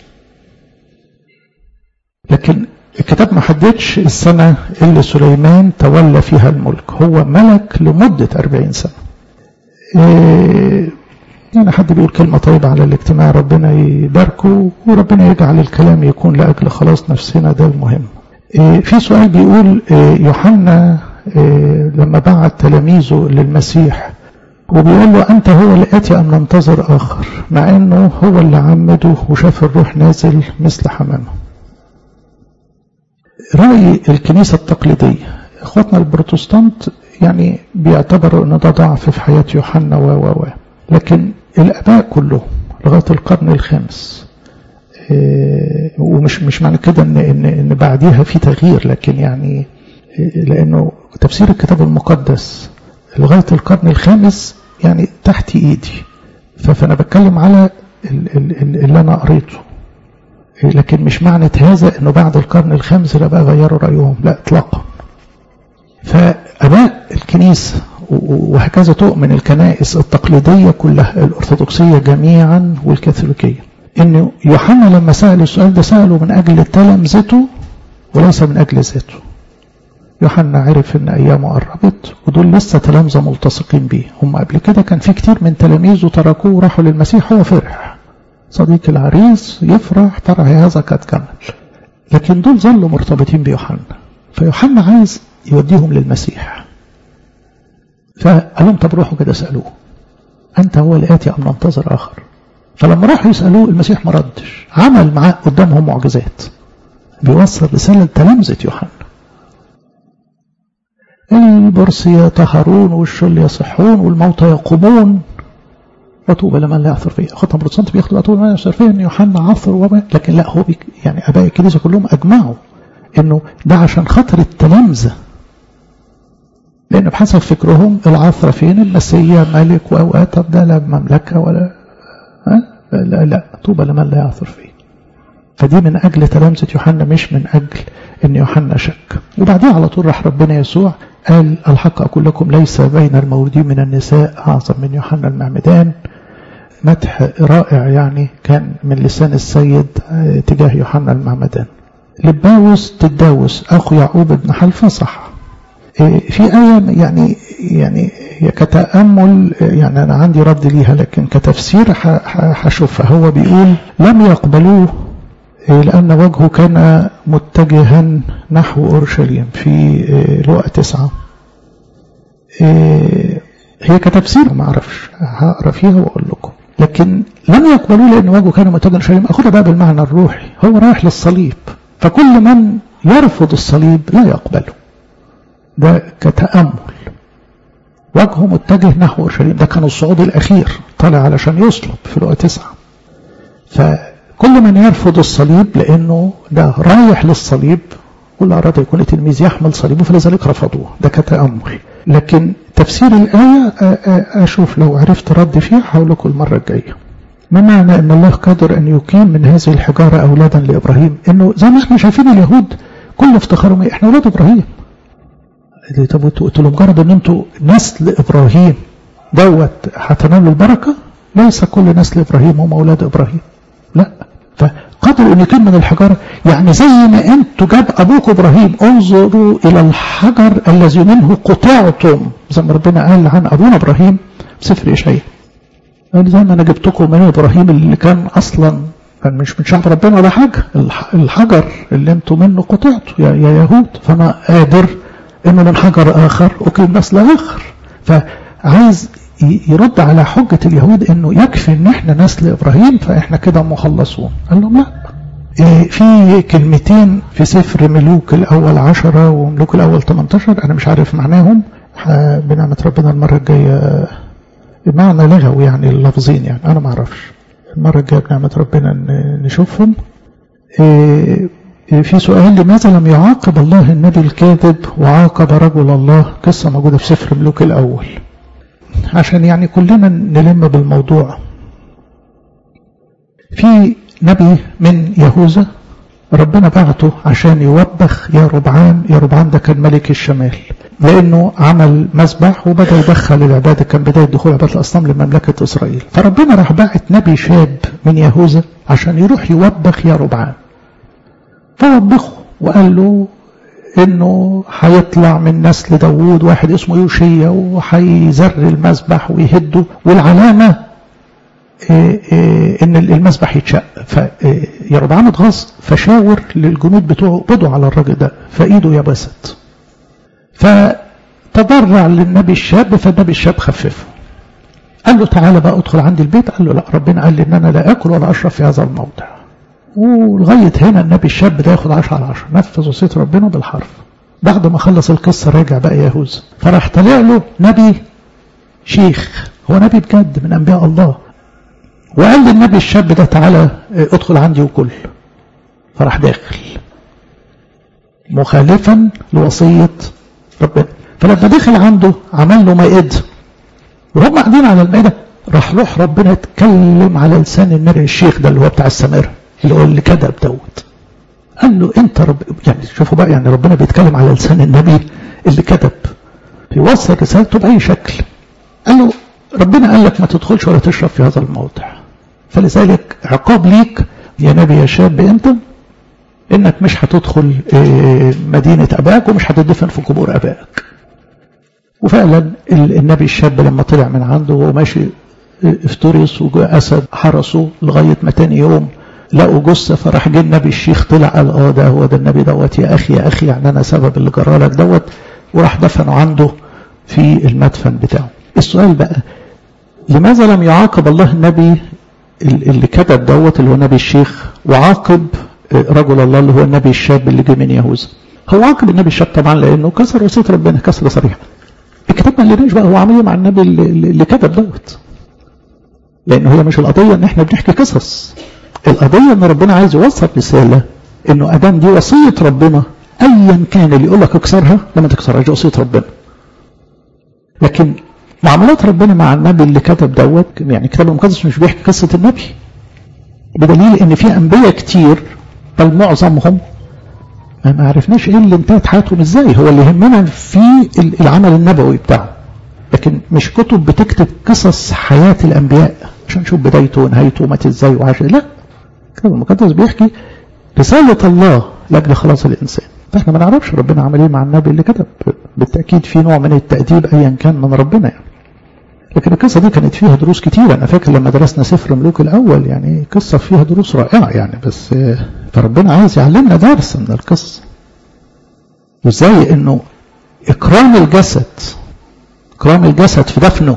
لكن الكتاب ما حددش السنة اللي سليمان تولى فيها الملك هو ملك لمدة أربعين سنة إيه يعني حد بيقول كلمة طيبة على الاجتماع ربنا يباركه وربنا يجعل الكلام يكون لأجل خلاص نفسنا ده المهم إيه في سؤال بيقول إيه يوحنا لما بعت تلاميذه للمسيح وبيقول له أنت هو اللي آتي أم ننتظر آخر مع أنه هو اللي عمده وشاف الروح نازل مثل حمامه رأي الكنيسة التقليدية إخواتنا البروتستانت يعني بيعتبروا أن ده ضعف في حياة يوحنا و و و لكن الآباء كلهم لغاية القرن الخامس إيه ومش مش معنى كده إن, إن, إن بعديها في تغيير لكن يعني إيه لأنه تفسير الكتاب المقدس لغاية القرن الخامس يعني تحت ايدي فانا بتكلم على اللي انا قريته لكن مش معنى هذا انه بعد القرن الخامس لا بقى غيروا رايهم لا اطلاقا فاباء الكنيسه وهكذا تؤمن الكنائس التقليديه كلها الارثوذكسيه جميعا والكاثوليكيه انه يوحنا لما سال السؤال ده ساله من اجل تلامذته وليس من اجل ذاته يوحنا عرف ان ايامه قربت ودول لسه تلامذه ملتصقين بيه هم قبل كده كان في كتير من تلاميذه تركوه وراحوا للمسيح هو فرح صديق العريس يفرح فرح هذا قد كمل لكن دول ظلوا مرتبطين بيوحنا فيوحنا عايز يوديهم للمسيح فقال لهم طب روحوا كده اسالوه انت هو الاتي ام ننتظر اخر فلما راحوا يسالوه المسيح ما ردش عمل معاه قدامهم معجزات بيوصل رساله لتلامذه يوحنا البرص يطهرون والشل يصحون والموتى يقومون وطوبى لمن لا يعثر فيه اخواتنا البروتستانت بياخدوا طوبى لمن لا يعثر فيه ان يوحنا عثر وما لكن لا هو بيك يعني اباء الكنيسه كلهم اجمعوا انه ده عشان خاطر التلامذه لان بحسب فكرهم العثره فين المسيح ملك واوقات طب ده لا مملكه ولا ها لا لا طوبى لمن لا يعثر فيه فدي من اجل تلامذه يوحنا مش من اجل ان يوحنا شك وبعديها على طول راح ربنا يسوع قال الحق أقول لكم ليس بين المولودين من النساء أعظم من يوحنا المعمدان مدح رائع يعني كان من لسان السيد تجاه يوحنا المعمدان لباوس تداوس أخو يعقوب بن حلفة صح في آية يعني يعني كتأمل يعني أنا عندي رد ليها لكن كتفسير هشوفها هو بيقول لم يقبلوه لأن وجهه كان متجها نحو أورشليم في لقى تسعة هي كتفسير ما أعرفش هقرا فيها وأقول لكم لكن لم يقبلوه لأن وجهه كان متجها أورشليم أخذها بقى بالمعنى الروحي هو رايح للصليب فكل من يرفض الصليب لا يقبله ده كتأمل وجهه متجه نحو أورشليم ده كان الصعود الأخير طالع علشان يصلب في لقى تسعة فكل من يرفض الصليب لأنه ده رايح للصليب كل أراد يكون تلميذ يحمل صليبه فلذلك رفضوه ده كتأمل لكن تفسير الآية أشوف لو عرفت رد فيها هقول لكم المرة الجاية ما معنى أن الله قادر أن يقيم من هذه الحجارة أولادا لإبراهيم إنه زي ما احنا شايفين اليهود كل افتخارهم إحنا أولاد إبراهيم طب قلت له مجرد ان انتوا نسل ابراهيم دوت هتنالوا البركه ليس كل نسل ابراهيم هم اولاد ابراهيم لا فقدروا ان يكون من الحجاره يعني زي ما انتوا جاب ابوكم ابراهيم انظروا الى الحجر الذي منه قطعتم زي ما ربنا قال عن ابونا ابراهيم في سفر اشعياء قال زي ما انا جبتكم من ابراهيم اللي كان اصلا كان مش من شعب ربنا ولا حاجه الحجر اللي انتوا منه قطعتوا يا, يا يهود فانا قادر انه من حجر اخر اقيم نسل اخر فعايز يرد على حجة اليهود انه يكفي ان احنا نسل ابراهيم فاحنا كده مخلصون قال لهم لا إيه في كلمتين في سفر ملوك الاول عشرة وملوك الاول 18 انا مش عارف معناهم بنعمة ربنا المرة الجاية معنى لغوي يعني اللفظين يعني انا ما اعرفش المرة الجاية بنعمة ربنا نشوفهم إيه في سؤال لماذا لم يعاقب الله النبي الكاذب وعاقب رجل الله قصة موجودة في سفر ملوك الأول عشان يعني كلنا نلم بالموضوع في نبي من يهوذا ربنا بعته عشان يوبخ يا ربعان يا ربعان ده كان ملك الشمال لانه عمل مسبح وبدا يدخل العباده كان بدايه دخول عباده الاصنام لمملكه اسرائيل فربنا راح باعت نبي شاب من يهوذا عشان يروح يوبخ يا ربعان فوبخه وقال له انه هيطلع من نسل داوود واحد اسمه يوشيا وهيزر المسبح ويهده والعلامة إيه إيه ان المسبح يتشق فيربعان اتغاظ فشاور للجنود بتوعه بدوا على الراجل ده فايده يبست فتضرع للنبي الشاب فالنبي الشاب خففه قال له تعالى بقى ادخل عندي البيت قال له لا ربنا قال لي ان انا لا اكل ولا اشرب في هذا الموضع ولغاية هنا النبي الشاب ده ياخد 10 على 10 نفذ وصية ربنا بالحرف بعد ما خلص القصة راجع بقى يهوذا فراح طلع له نبي شيخ هو نبي بجد من أنبياء الله وقال للنبي الشاب ده تعالى ادخل عندي وكل فراح داخل مخالفا لوصية ربنا فلما دخل عنده عمل له مائدة وهم قاعدين على المائدة راح روح ربنا اتكلم على لسان النبي الشيخ ده اللي هو بتاع السمارة اللي هو اللي كذب دوت قال له انت رب يعني شوفوا بقى يعني ربنا بيتكلم على لسان النبي اللي كذب بيوصل رسالته باي شكل قال له ربنا قال لك ما تدخلش ولا تشرب في هذا الموضع فلذلك عقاب ليك يا نبي يا شاب انت انك مش هتدخل مدينة ابائك ومش هتدفن في قبور ابائك وفعلا النبي الشاب لما طلع من عنده وهو ماشي افترس وجاء اسد حرسه لغايه ما تاني يوم لقوا جثه فراح جه النبي الشيخ طلع قال اه ده هو ده النبي دوت يا اخي يا اخي يعني انا سبب اللي جرالك دوت وراح دفنه عنده في المدفن بتاعه. السؤال بقى لماذا لم يعاقب الله النبي اللي كتب دوت اللي هو نبي الشيخ وعاقب رجل الله اللي هو النبي الشاب اللي جه من يهوذا؟ هو عاقب النبي الشاب طبعا لانه كسر وصيه ربنا كسر صريح. الكتاب ما قالناش بقى هو عمل ايه مع النبي اللي, اللي كتب دوت. لان هي مش القضيه ان احنا بنحكي قصص. القضيه ان ربنا عايز يوصل رساله انه ادام دي وصيه ربنا ايا كان اللي يقول لك اكسرها لما تكسرهاش وصيه ربنا. لكن معاملات ربنا مع النبي اللي كتب دوت يعني الكتاب المقدس مش بيحكي قصه النبي. بدليل ان في انبياء كتير بل معظمهم ما عرفناش ايه اللي انتهت حياتهم ازاي هو اللي يهمنا في العمل النبوي بتاعه لكن مش كتب بتكتب قصص حياة الانبياء عشان نشوف بدايته ونهايته ومات ازاي وعاش لا الكتاب المقدس بيحكي رسالة الله لاجل خلاص الانسان فاحنا ما نعرفش ربنا عمل ايه مع النبي اللي كتب بالتاكيد في نوع من التاديب ايا كان من ربنا يعني لكن القصه دي كانت فيها دروس كتيره انا فاكر لما درسنا سفر ملوك الاول يعني قصه فيها دروس رائعه يعني بس فربنا عايز يعلمنا درس من القصه وازاي انه اكرام الجسد اكرام الجسد في دفنه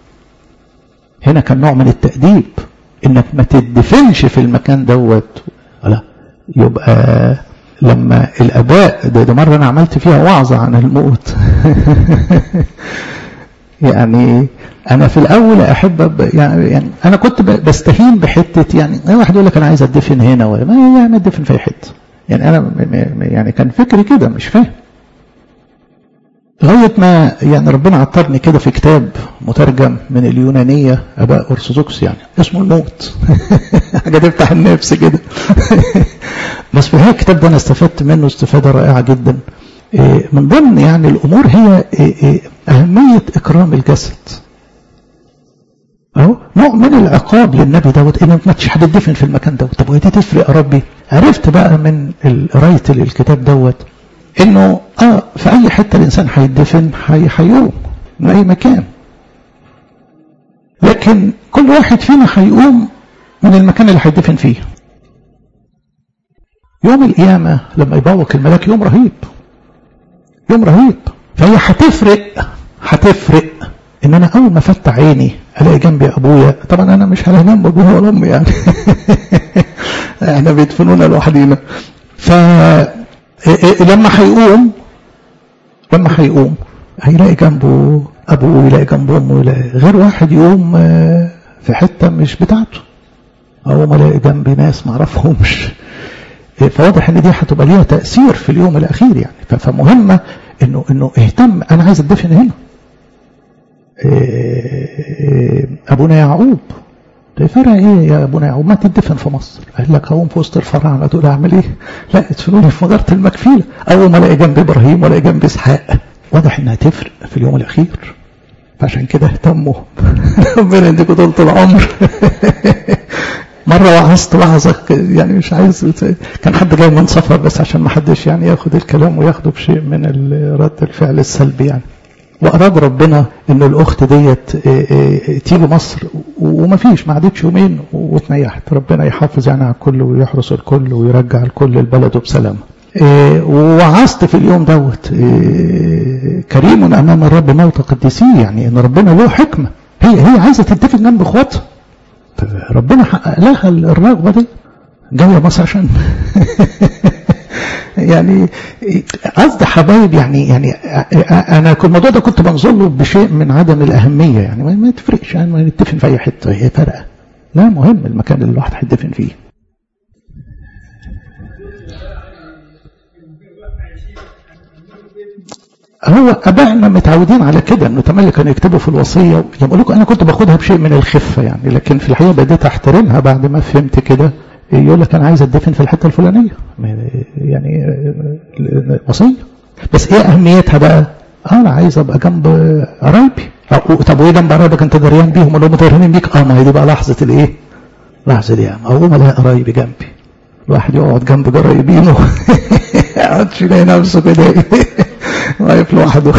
هنا كان نوع من التأديب انك ما تدفنش في المكان دوت لا يبقى لما الاباء ده, ده مره انا عملت فيها وعظه عن الموت يعني انا في الاول احب يعني, يعني انا كنت بستهين بحته يعني واحد يقول لك انا عايز ادفن هنا ولا ما يعني ادفن في اي حته يعني انا يعني كان فكري كده مش فاهم لغايه ما يعني ربنا عطرني كده في كتاب مترجم من اليونانيه اباء ارثوذكس يعني اسمه الموت حاجه تفتح النفس كده بس في الحقيقه الكتاب ده انا استفدت منه استفاده رائعه جدا من ضمن يعني الأمور هي أهمية إكرام الجسد أهو نوع من العقاب للنبي دوت إنه ما حد يدفن في المكان دوت طب ودي تفرق يا ربي عرفت بقى من قراية الكتاب دوت إنه آه في أي حتة الإنسان هيدفن هيقوم من أي مكان لكن كل واحد فينا هيقوم من المكان اللي هيدفن فيه يوم القيامة لما يبوق الملاك يوم رهيب يوم رهيب فهي هتفرق هتفرق ان انا اول ما افتح عيني الاقي جنبي ابويا طبعا انا مش هلاقي جنب ابويا ولا امي يعني احنا بيدفنونا لوحدينا ف لما هيقوم لما هيقوم هيلاقي جنبه ابوه يلاقي جنبه امه يلاقي غير واحد يقوم في حته مش بتاعته او ما الاقي جنبي ناس ما اعرفهمش فواضح ان دي هتبقى ليها تاثير في اليوم الاخير يعني فمهمه انه انه اهتم انا عايز ادفن هنا ابونا يعقوب فرق ايه يا ابونا يعقوب ما تدفن في مصر قال لك هقوم في وسط الفراعنه تقول اعمل ايه لا ادفنوني في مجره المكفيله اول ما الاقي جنب ابراهيم ولا جنب اسحاق واضح انها تفرق في اليوم الاخير فعشان كده اهتموا ربنا يديكوا طول العمر مرة وعظت وعظة يعني مش عايز كان حد جاي من سفر بس عشان ما حدش يعني ياخد الكلام وياخده بشيء من رد الفعل السلبي يعني وأراد ربنا إن الأخت ديت تيجي مصر وما فيش ما عدتش يومين واتنيحت ربنا يحافظ يعني على الكل ويحرس الكل ويرجع الكل لبلده بسلامة ووعظت في اليوم دوت كريم أمام الرب موت قديسيه يعني إن ربنا له حكمة هي هي عايزة تدفن جنب إخواتها ربنا حقق لها الرغبة دي جاية مصر عشان يعني قصد حبايب يعني يعني انا الموضوع ده كنت بنظر له بشيء من عدم الاهميه يعني ما تفرقش يعني ما نتفن في اي حته هي فارقه لا مهم المكان اللي الواحد هيدفن فيه هو ابائنا متعودين على كده انه تملي كانوا يكتبوا في الوصيه يقول لكم انا كنت باخدها بشيء من الخفه يعني لكن في الحقيقه بديت احترمها بعد ما فهمت كده يقول لك انا عايز ادفن في الحته الفلانيه يعني وصيه بس ايه اهميتها بقى؟ انا عايز ابقى جنب قرايبي طب وايه جنب قرايبك انت دريان بيهم ولا هم دريانين بيك؟ اه ما هي دي بقى لحظه الايه؟ لحظه دي اقوم الاقي قرايبي جنبي الواحد يقعد جنب قرايبينه ما يقعدش يلاقي نفسه كده واقف لوحده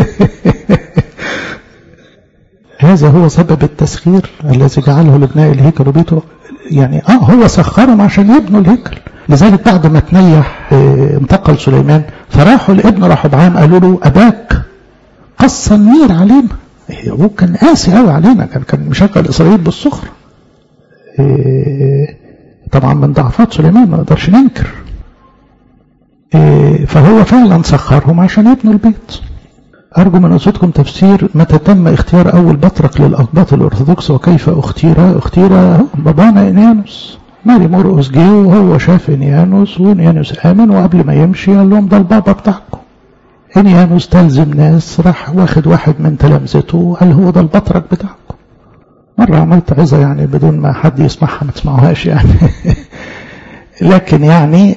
هذا هو سبب التسخير الذي جعله لبناء الهيكل وبيته يعني اه هو سخرهم عشان يبنوا الهيكل لذلك بعد ما تنيح انتقل سليمان فراحوا لابن رحبعام قالوا له اباك قص النير علينا هو كان قاسي قوي علينا كان كان مشغل اسرائيل بالسخر طبعا من ضعفات سليمان ما نقدرش ننكر فهو فعلا سخرهم عشان يبنوا البيت أرجو من أصدكم تفسير متى تم اختيار أول بطرك للأقباط الأرثوذكس وكيف اختير اختير بابانا إنيانوس ماري مرقس جه وهو شاف إنيانوس وإنيانوس آمن وقبل ما يمشي قال لهم ده البابا بتاعكم إنيانوس تلزم ناس راح واخد واحد من تلامذته قال هو ده البطرك بتاعكم مرة عملت عظة يعني بدون ما حد يسمعها ما تسمعوهاش يعني لكن يعني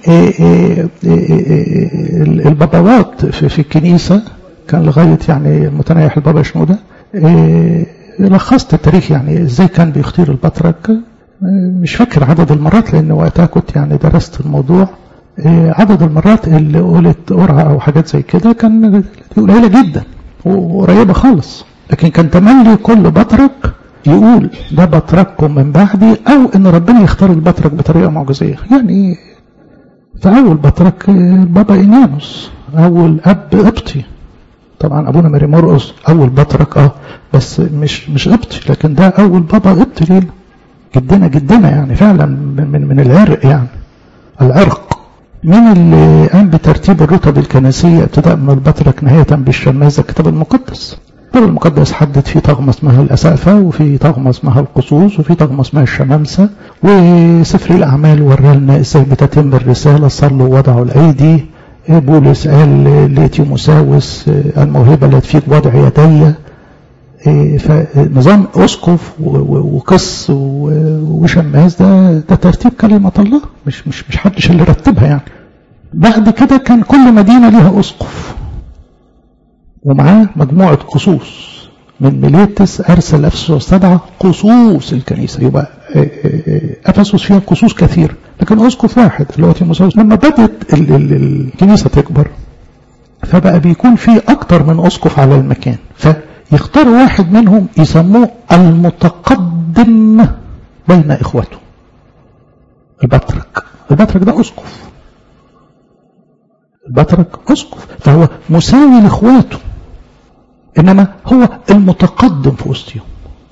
البابوات في الكنيسة كان لغاية يعني متنايح البابا شنودة لخصت التاريخ يعني ازاي كان بيختير البطرك مش فاكر عدد المرات لان وقتها كنت يعني درست الموضوع عدد المرات اللي قلت قرعة او حاجات زي كده كان قليلة جدا وقريبة خالص لكن كان تملي كل بطرك يقول ده بطرككم من بعدي او ان ربنا يختار البطرك بطريقة معجزية يعني فاول بطرك بابا انيانوس اول اب قبطي طبعا ابونا ماري مرقص اول بطرك اه بس مش مش قبطي لكن ده اول بابا قبطي لينا جدنا جدنا يعني فعلا من من العرق يعني العرق مين اللي قام بترتيب الرتب الكنسية ابتداء من البطرك نهاية بالشماذة الكتاب المقدس الكتاب المقدس حدد في طغمة اسمها الأسافة وفي طغمة اسمها القصوص وفي طغمة اسمها الشمامسة وسفر الأعمال ورانا ازاي بتتم الرسالة صلوا ووضعوا الأيدي بولس قال لتيموساوس الموهبة التي فيك وضع يدي فنظام أسقف وقس وشماس ده ده ترتيب كلمة الله مش مش مش حدش اللي رتبها يعني بعد كده كان كل مدينة ليها أسقف ومعاه مجموعة قصوص من ميليتس أرسل أفسس واستدعى قصوص الكنيسة يبقى أفسس فيها قصوص كثير لكن أسقف واحد اللي هو تيموساوس لما بدأت ال ال الكنيسة تكبر فبقى بيكون في أكتر من أسقف على المكان فيختار واحد منهم يسموه المتقدم بين إخوته البطرك البطرك ده أسقف البطرك أسقف فهو مساوي لإخواته إنما هو المتقدم في وسطهم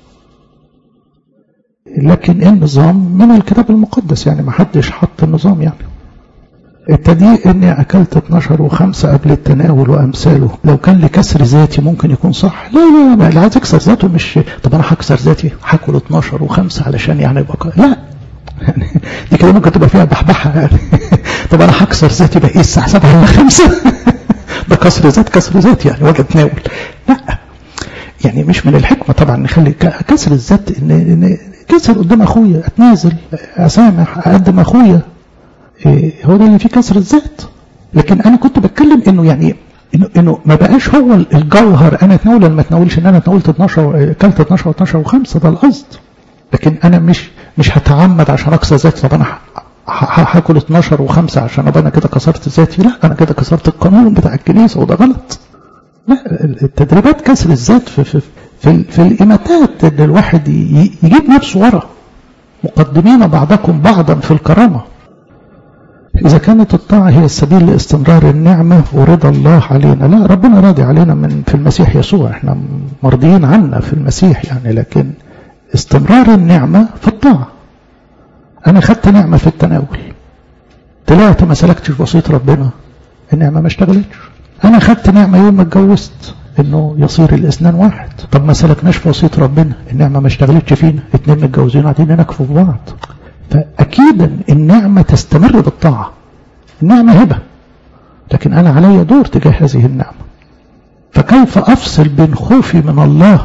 لكن النظام من الكتاب المقدس يعني ما حدش حط النظام يعني التضييق اني اكلت 12 وخمسة قبل التناول وامثاله لو كان لكسر ذاتي ممكن يكون صح لا لا لا اللي عايز يكسر ذاته مش طب انا هكسر ذاتي هاكل 12 وخمسة علشان يعني يبقى لا يعني دي كده ممكن تبقى فيها بحبحة يعني طب انا هكسر ذاتي بقى ايه الساعة 7 ولا 5 ده كسر ذات كسر ذات يعني وجه تناول لا يعني مش من الحكمة طبعا نخلي كسر الذات ان, إن كسر قدام اخويا اتنازل اسامح اقدم اخويا إيه هو ده اللي فيه كسر الذات لكن انا كنت بتكلم انه يعني انه انه ما بقاش هو الجوهر انا اتناول ولا ما اتناولش ان انا اتناولت 12 كلت 12 و12 و5 ده القصد لكن انا مش مش هتعمد عشان اكسر ذاتي طب انا هاكل 12 و5 عشان ابقى انا كده كسرت ذاتي لا انا كده كسرت القانون بتاع الكنيسه وده غلط لا التدريبات كسر الذات في في في, في الاماتات ان الواحد يجيب نفسه ورا مقدمين بعضكم بعضا في الكرامه إذا كانت الطاعة هي السبيل لاستمرار النعمة ورضا الله علينا لا ربنا راضي علينا من في المسيح يسوع احنا مرضيين عنا في المسيح يعني لكن استمرار النعمة في الطاعة أنا خدت نعمة في التناول طلعت ما سلكتش وصية ربنا النعمة ما اشتغلتش أنا خدت نعمة يوم ما اتجوزت إنه يصير الإسنان واحد طب ما سلكناش في وصية ربنا النعمة ما اشتغلتش فينا اتنين متجوزين قاعدين نكفوا في بعض فأكيدا النعمة تستمر بالطاعة النعمة هبة لكن أنا علي دور تجاه هذه النعمة فكيف أفصل بين خوفي من الله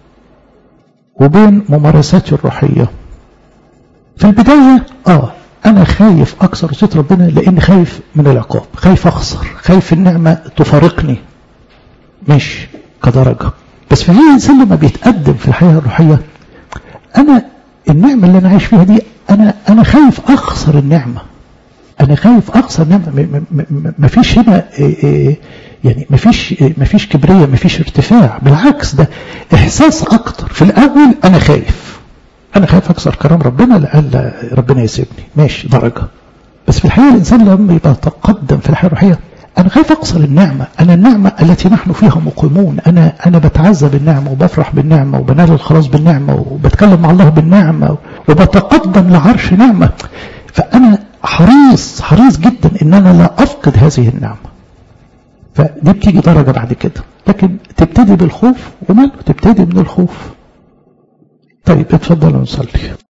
وبين ممارساتي الروحية في البداية آه أنا خايف أكسر وصية ربنا لأني خايف من العقاب خايف أخسر خايف النعمة تفارقني مش كدرجة بس في هذه الإنسان لما بيتقدم في الحياة الروحية أنا النعمة اللي أنا عايش فيها دي أنا أنا خايف أخسر النعمة أنا خايف أخسر النعمة ما فيش هنا يعني ما فيش ما فيش كبرية ما فيش ارتفاع بالعكس ده إحساس أكتر في الأول أنا خايف أنا خايف أكسر كرام ربنا لألا ربنا يسيبني ماشي درجة بس في الحقيقة الإنسان لما يبقى تقدم في الحياة الروحية أنا خايف أقصر النعمة أنا النعمة التي نحن فيها مقيمون أنا أنا بتعزى بالنعمة وبفرح بالنعمة وبنال الخلاص بالنعمة وبتكلم مع الله بالنعمة وبتقدم لعرش نعمة فأنا حريص حريص جدا إن أنا لا أفقد هذه النعمة فدي بتيجي درجة بعد كده لكن تبتدي بالخوف وماله تبتدي من الخوف طيب اتفضلوا نصلي